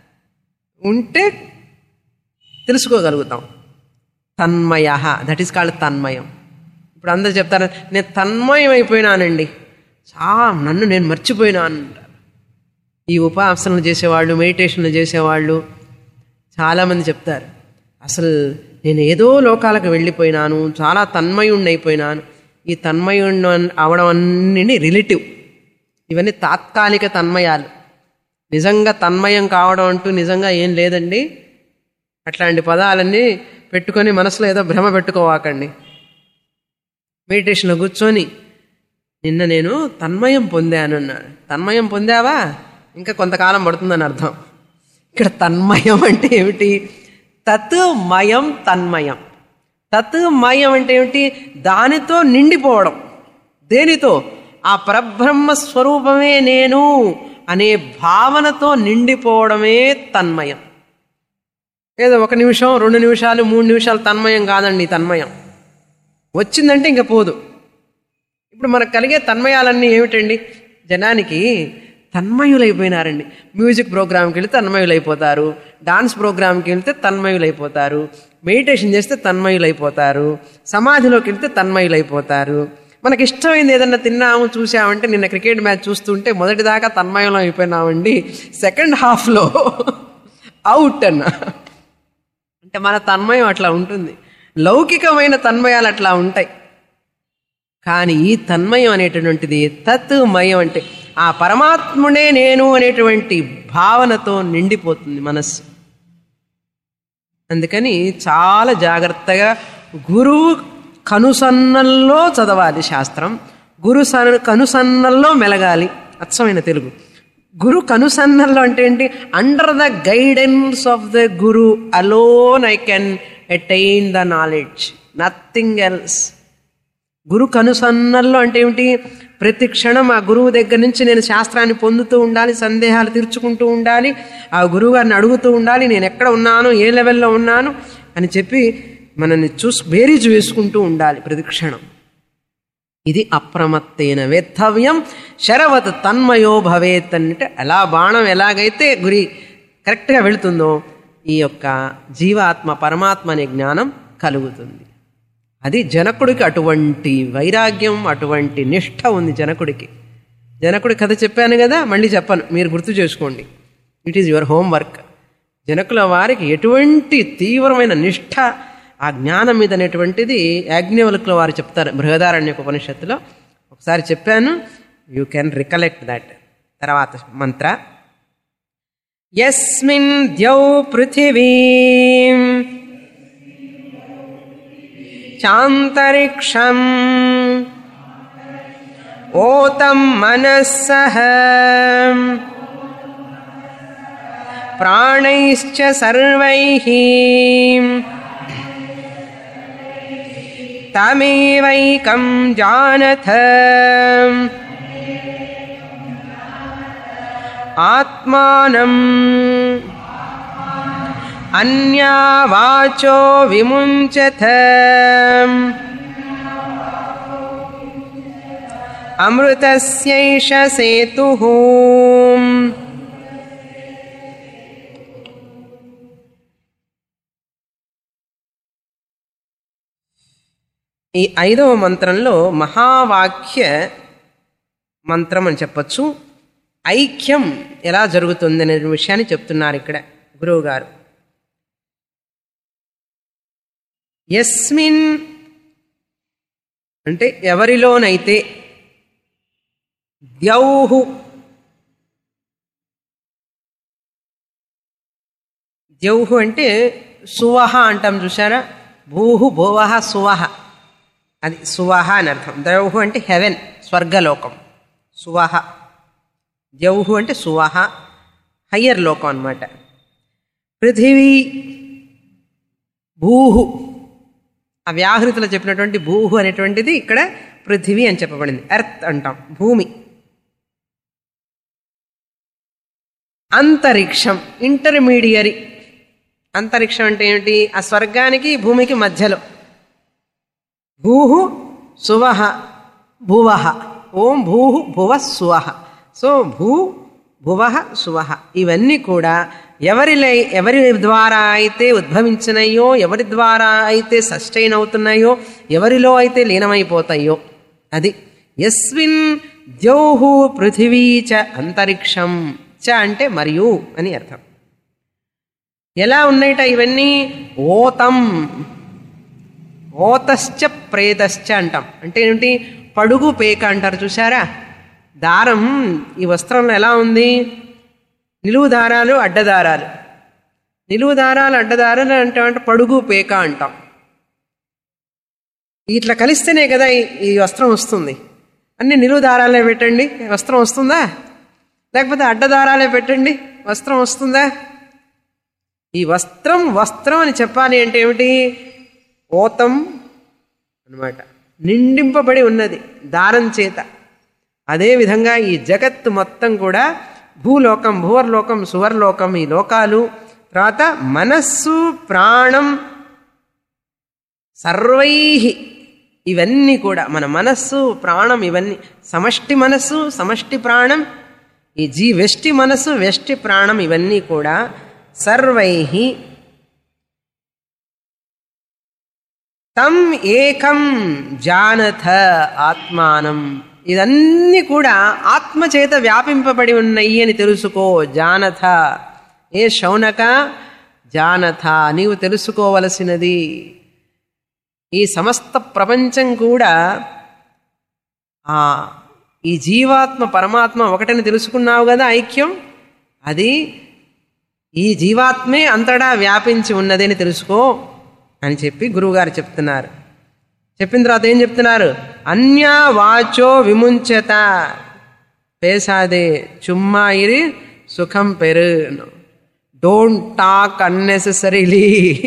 ఉంటే తెలుసుకోగలుగుతాం తన్మయ దట్ ఈస్ కాల్డ్ తన్మయం ఇప్పుడు అందరూ చెప్తారు నేను తన్మయం అయిపోయినానండి చా నన్ను నేను మర్చిపోయినాను అంటారు ఈ ఉపాసనలు చేసేవాళ్ళు మెడిటేషన్లు చేసేవాళ్ళు చాలామంది చెప్తారు అసలు నేను ఏదో లోకాలకు వెళ్ళిపోయినాను చాలా తన్మయుణ్ణి అయిపోయినాను ఈ తన్మయుణ్ణి అవడం అన్ని రిలేటివ్ ఇవన్నీ తాత్కాలిక తన్మయాలు నిజంగా తన్మయం కావడం అంటూ నిజంగా ఏం లేదండి అట్లాంటి పదాలన్నీ పెట్టుకొని మనసులో ఏదో భ్రమ పెట్టుకోవాకండి మెడిటేషన్లో కూర్చొని నిన్న నేను తన్మయం పొందాను అన్నాడు తన్మయం పొందావా ఇంకా కొంతకాలం పడుతుందని అర్థం ఇక్కడ తన్మయం అంటే ఏమిటి తత్ మయం తన్మయం తత్ మయం అంటే ఏమిటి దానితో నిండిపోవడం దేనితో ఆ పరబ్రహ్మ స్వరూపమే నేను అనే భావనతో నిండిపోవడమే తన్మయం ఏదో ఒక నిమిషం రెండు నిమిషాలు మూడు నిమిషాలు తన్మయం కాదండి ఈ తన్మయం వచ్చిందంటే ఇంక పోదు ఇప్పుడు మనకు కలిగే తన్మయాలన్నీ ఏమిటండి జనానికి తన్మయులైపోయినారండి మ్యూజిక్ ప్రోగ్రామ్కి వెళ్తే తన్మయులైపోతారు డాన్స్ ప్రోగ్రామ్కి వెళ్తే తన్మయులైపోతారు మెడిటేషన్ చేస్తే తన్మయులైపోతారు సమాధిలోకి వెళ్తే తన్మయులైపోతారు మనకి ఇష్టమైంది ఏదన్నా తిన్నాము చూసామంటే నిన్న క్రికెట్ మ్యాచ్ చూస్తుంటే మొదటిదాకా తన్మయంలో అయిపోయినామండి సెకండ్ హాఫ్లో అవుట్ అన్న అంటే మన తన్మయం అట్లా ఉంటుంది లౌకికమైన తన్మయాలు అట్లా ఉంటాయి కానీ ఈ తన్మయం అనేటటువంటిది తత్మయం అంటే ఆ పరమాత్ముడే నేను అనేటువంటి భావనతో నిండిపోతుంది మనస్సు అందుకని చాలా జాగ్రత్తగా గురువు కనుసన్నల్లో చదవాలి శాస్త్రం గురు సన్ కనుసన్నల్లో మెలగాలి అచ్చమైన తెలుగు గురు కనుసన్నల్లో అంటే ఏంటి under the guidance of the guru alone I can attain the knowledge nothing else గురు కనుసన్నల్లో అంటే ఏమిటి ప్రతి క్షణం ఆ గురువు దగ్గర నుంచి నేను శాస్త్రాన్ని పొందుతూ ఉండాలి సందేహాలు తీర్చుకుంటూ ఉండాలి ఆ గురువు గారిని అడుగుతూ ఉండాలి నేను ఎక్కడ ఉన్నాను ఏ లెవెల్లో ఉన్నాను అని చెప్పి మనల్ని చూసి బేరీజు వేసుకుంటూ ఉండాలి ప్రతి క్షణం ఇది అప్రమత్తైన వేత్తవ్యం శరవత్ తన్మయో భవేత్ అంటే ఎలా బాణం ఎలాగైతే గురి కరెక్ట్గా వెళుతుందో ఈ యొక్క జీవాత్మ పరమాత్మ అనే జ్ఞానం కలుగుతుంది అది జనకుడికి అటువంటి వైరాగ్యం అటువంటి నిష్ఠ ఉంది జనకుడికి జనకుడి కథ చెప్పాను కదా మళ్ళీ చెప్పను మీరు గుర్తు చేసుకోండి ఇట్ ఈజ్ యువర్ హోంవర్క్ జనకుల వారికి ఎటువంటి తీవ్రమైన నిష్ఠ ఆ జ్ఞానం మీద అనేటువంటిది యాజ్ఞవల్కుల వారు చెప్తారు బృహదారణ్య ఉపనిషత్తులో ఒకసారి చెప్పాను యూ కెన్ రికలెక్ట్ దట్ తర్వాత మంత్ర యస్మిన్ ద్యౌ పృథివీ చాంతరిక్షం ఓతం మనస్సహ ప్రాణైశ్చ సర్వైః తమేవైకం జానథ ఆత్మానం అన్యావాచో విముంచత అమృతస్యైష సేతు ఈ ఐదవ మంత్రంలో మహావాక్య మంత్రం అని చెప్పచ్చు ఐక్యం ఎలా జరుగుతుంది అనే విషయాన్ని చెప్తున్నారు ఇక్కడ గురువు గారు ఎస్మిన్ అంటే ఎవరిలోనైతే ద్యౌహు ద్యౌహు అంటే సువహ అంటాం చూసారా భూహు భువహ సువహ అది సువహ అని అర్థం ద్యౌహు అంటే హెవెన్ స్వర్గలోకం సువహ ద్యౌహు అంటే సువహ హయ్యర్ లోకం అన్నమాట పృథివీ భూహు ఆ వ్యాహృతిలో చెప్పినటువంటి భూహు అనేటువంటిది ఇక్కడ పృథివీ అని చెప్పబడింది ఎర్త్ అంటాం భూమి అంతరిక్షం ఇంటర్మీడియరీ అంతరిక్షం అంటే ఏమిటి ఆ స్వర్గానికి భూమికి మధ్యలో భూహు సువహ భువహ ఓం భూహు భువ సువహ సో భూ భువహ సువహ ఇవన్నీ కూడా ఎవరి ఎవరి ద్వారా అయితే ఉద్భవించినాయో ఎవరి ద్వారా అయితే సస్టైన్ అవుతున్నాయో ఎవరిలో అయితే లీనమైపోతాయో అది యస్మిన్ ద్యౌహు పృథివీ చ అంతరిక్షం చ అంటే మరియు అని అర్థం ఎలా ఉన్నాయిట ఇవన్నీ ఓతం ఓతశ్చ ప్రేతశ్చ అంటాం అంటే ఏంటి పడుగు పేక అంటారు చూసారా దారం ఈ వస్త్రంలో ఎలా ఉంది నిలువు దారాలు అడ్డదారాలు నిలువు దారాలు అడ్డదారాలు అంటే అంటే పడుగు పేక అంటాం ఇట్లా కలిస్తేనే కదా ఈ- ఈ వస్త్రం వస్తుంది అన్ని నిలువు దారాలే పెట్టండి వస్త్రం వస్తుందా లేకపోతే అడ్డదారాలే పెట్టండి వస్త్రం వస్తుందా ఈ వస్త్రం వస్త్రం అని చెప్పాలి అంటే ఏమిటి ఓతం అన్నమాట నిండింపబడి ఉన్నది దారం చేత అదేవిధంగా ఈ జగత్తు మొత్తం కూడా భూలోకం భువర్లోకం సువర్లోకం ఈ లోకాలు తర్వాత మనస్సు ప్రాణం సర్వై ఇవన్నీ కూడా మన మనస్సు ప్రాణం ఇవన్నీ సమష్టి మనస్సు సమష్టి ప్రాణం ఈ జీ వెష్టి మనస్సు వెష్టి ప్రాణం ఇవన్నీ కూడా సర్వై తం ఏకం జానథ ఆత్మానం ఇదన్నీ కూడా ఆత్మ చేత వ్యాపింపబడి ఉన్నాయి అని తెలుసుకో జానథ ఏ శౌనక జానథ నీవు తెలుసుకోవలసినది ఈ సమస్త ప్రపంచం కూడా ఆ ఈ జీవాత్మ పరమాత్మ ఒకటని తెలుసుకున్నావు కదా ఐక్యం అది ఈ జీవాత్మే అంతటా వ్యాపించి ఉన్నదని తెలుసుకో అని చెప్పి గురువుగారు చెప్తున్నారు చెప్పిన తర్వాత ఏం చెప్తున్నారు అన్యా వాచో విముంచత పేసాదే చుమ్మా ఇరి సుఖం పెరు don't talk unnecessarily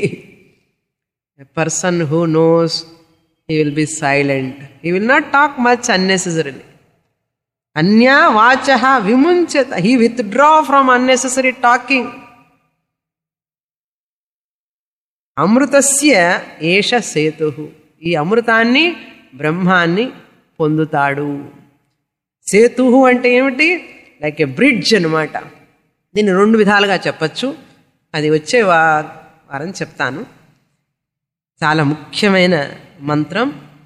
a person who knows he will be silent he will not talk much unnecessarily అన్యా వాచ విముంచత he withdraw from unnecessary talking అమృతస్య ఏష సేతు ఈ అమృతాన్ని బ్రహ్మాన్ని పొందుతాడు సేతు అంటే ఏమిటి లైక్ ఎ బ్రిడ్జ్ అనమాట దీన్ని రెండు విధాలుగా చెప్పచ్చు అది వచ్చే వా వారం చెప్తాను చాలా ముఖ్యమైన మంత్రం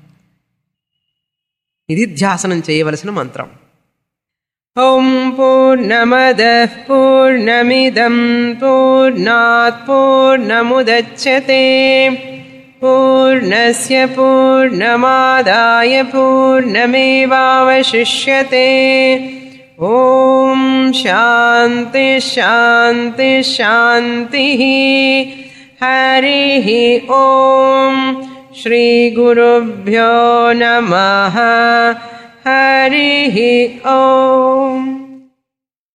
ఇది ధ్యాసనం చేయవలసిన మంత్రం ఓం పూర్ణమద పూర్ణమిదం పూర్ణాత్ పూర్ణముదచ్చతే పూర్ణస్య పూర్ణమాదాయ పూర్ణమేవావశిష్యతే ఓం శాంతి శాంతి శాంతి హరి ఓం श्रीगुरुभ्यो नमः हरिः ओम्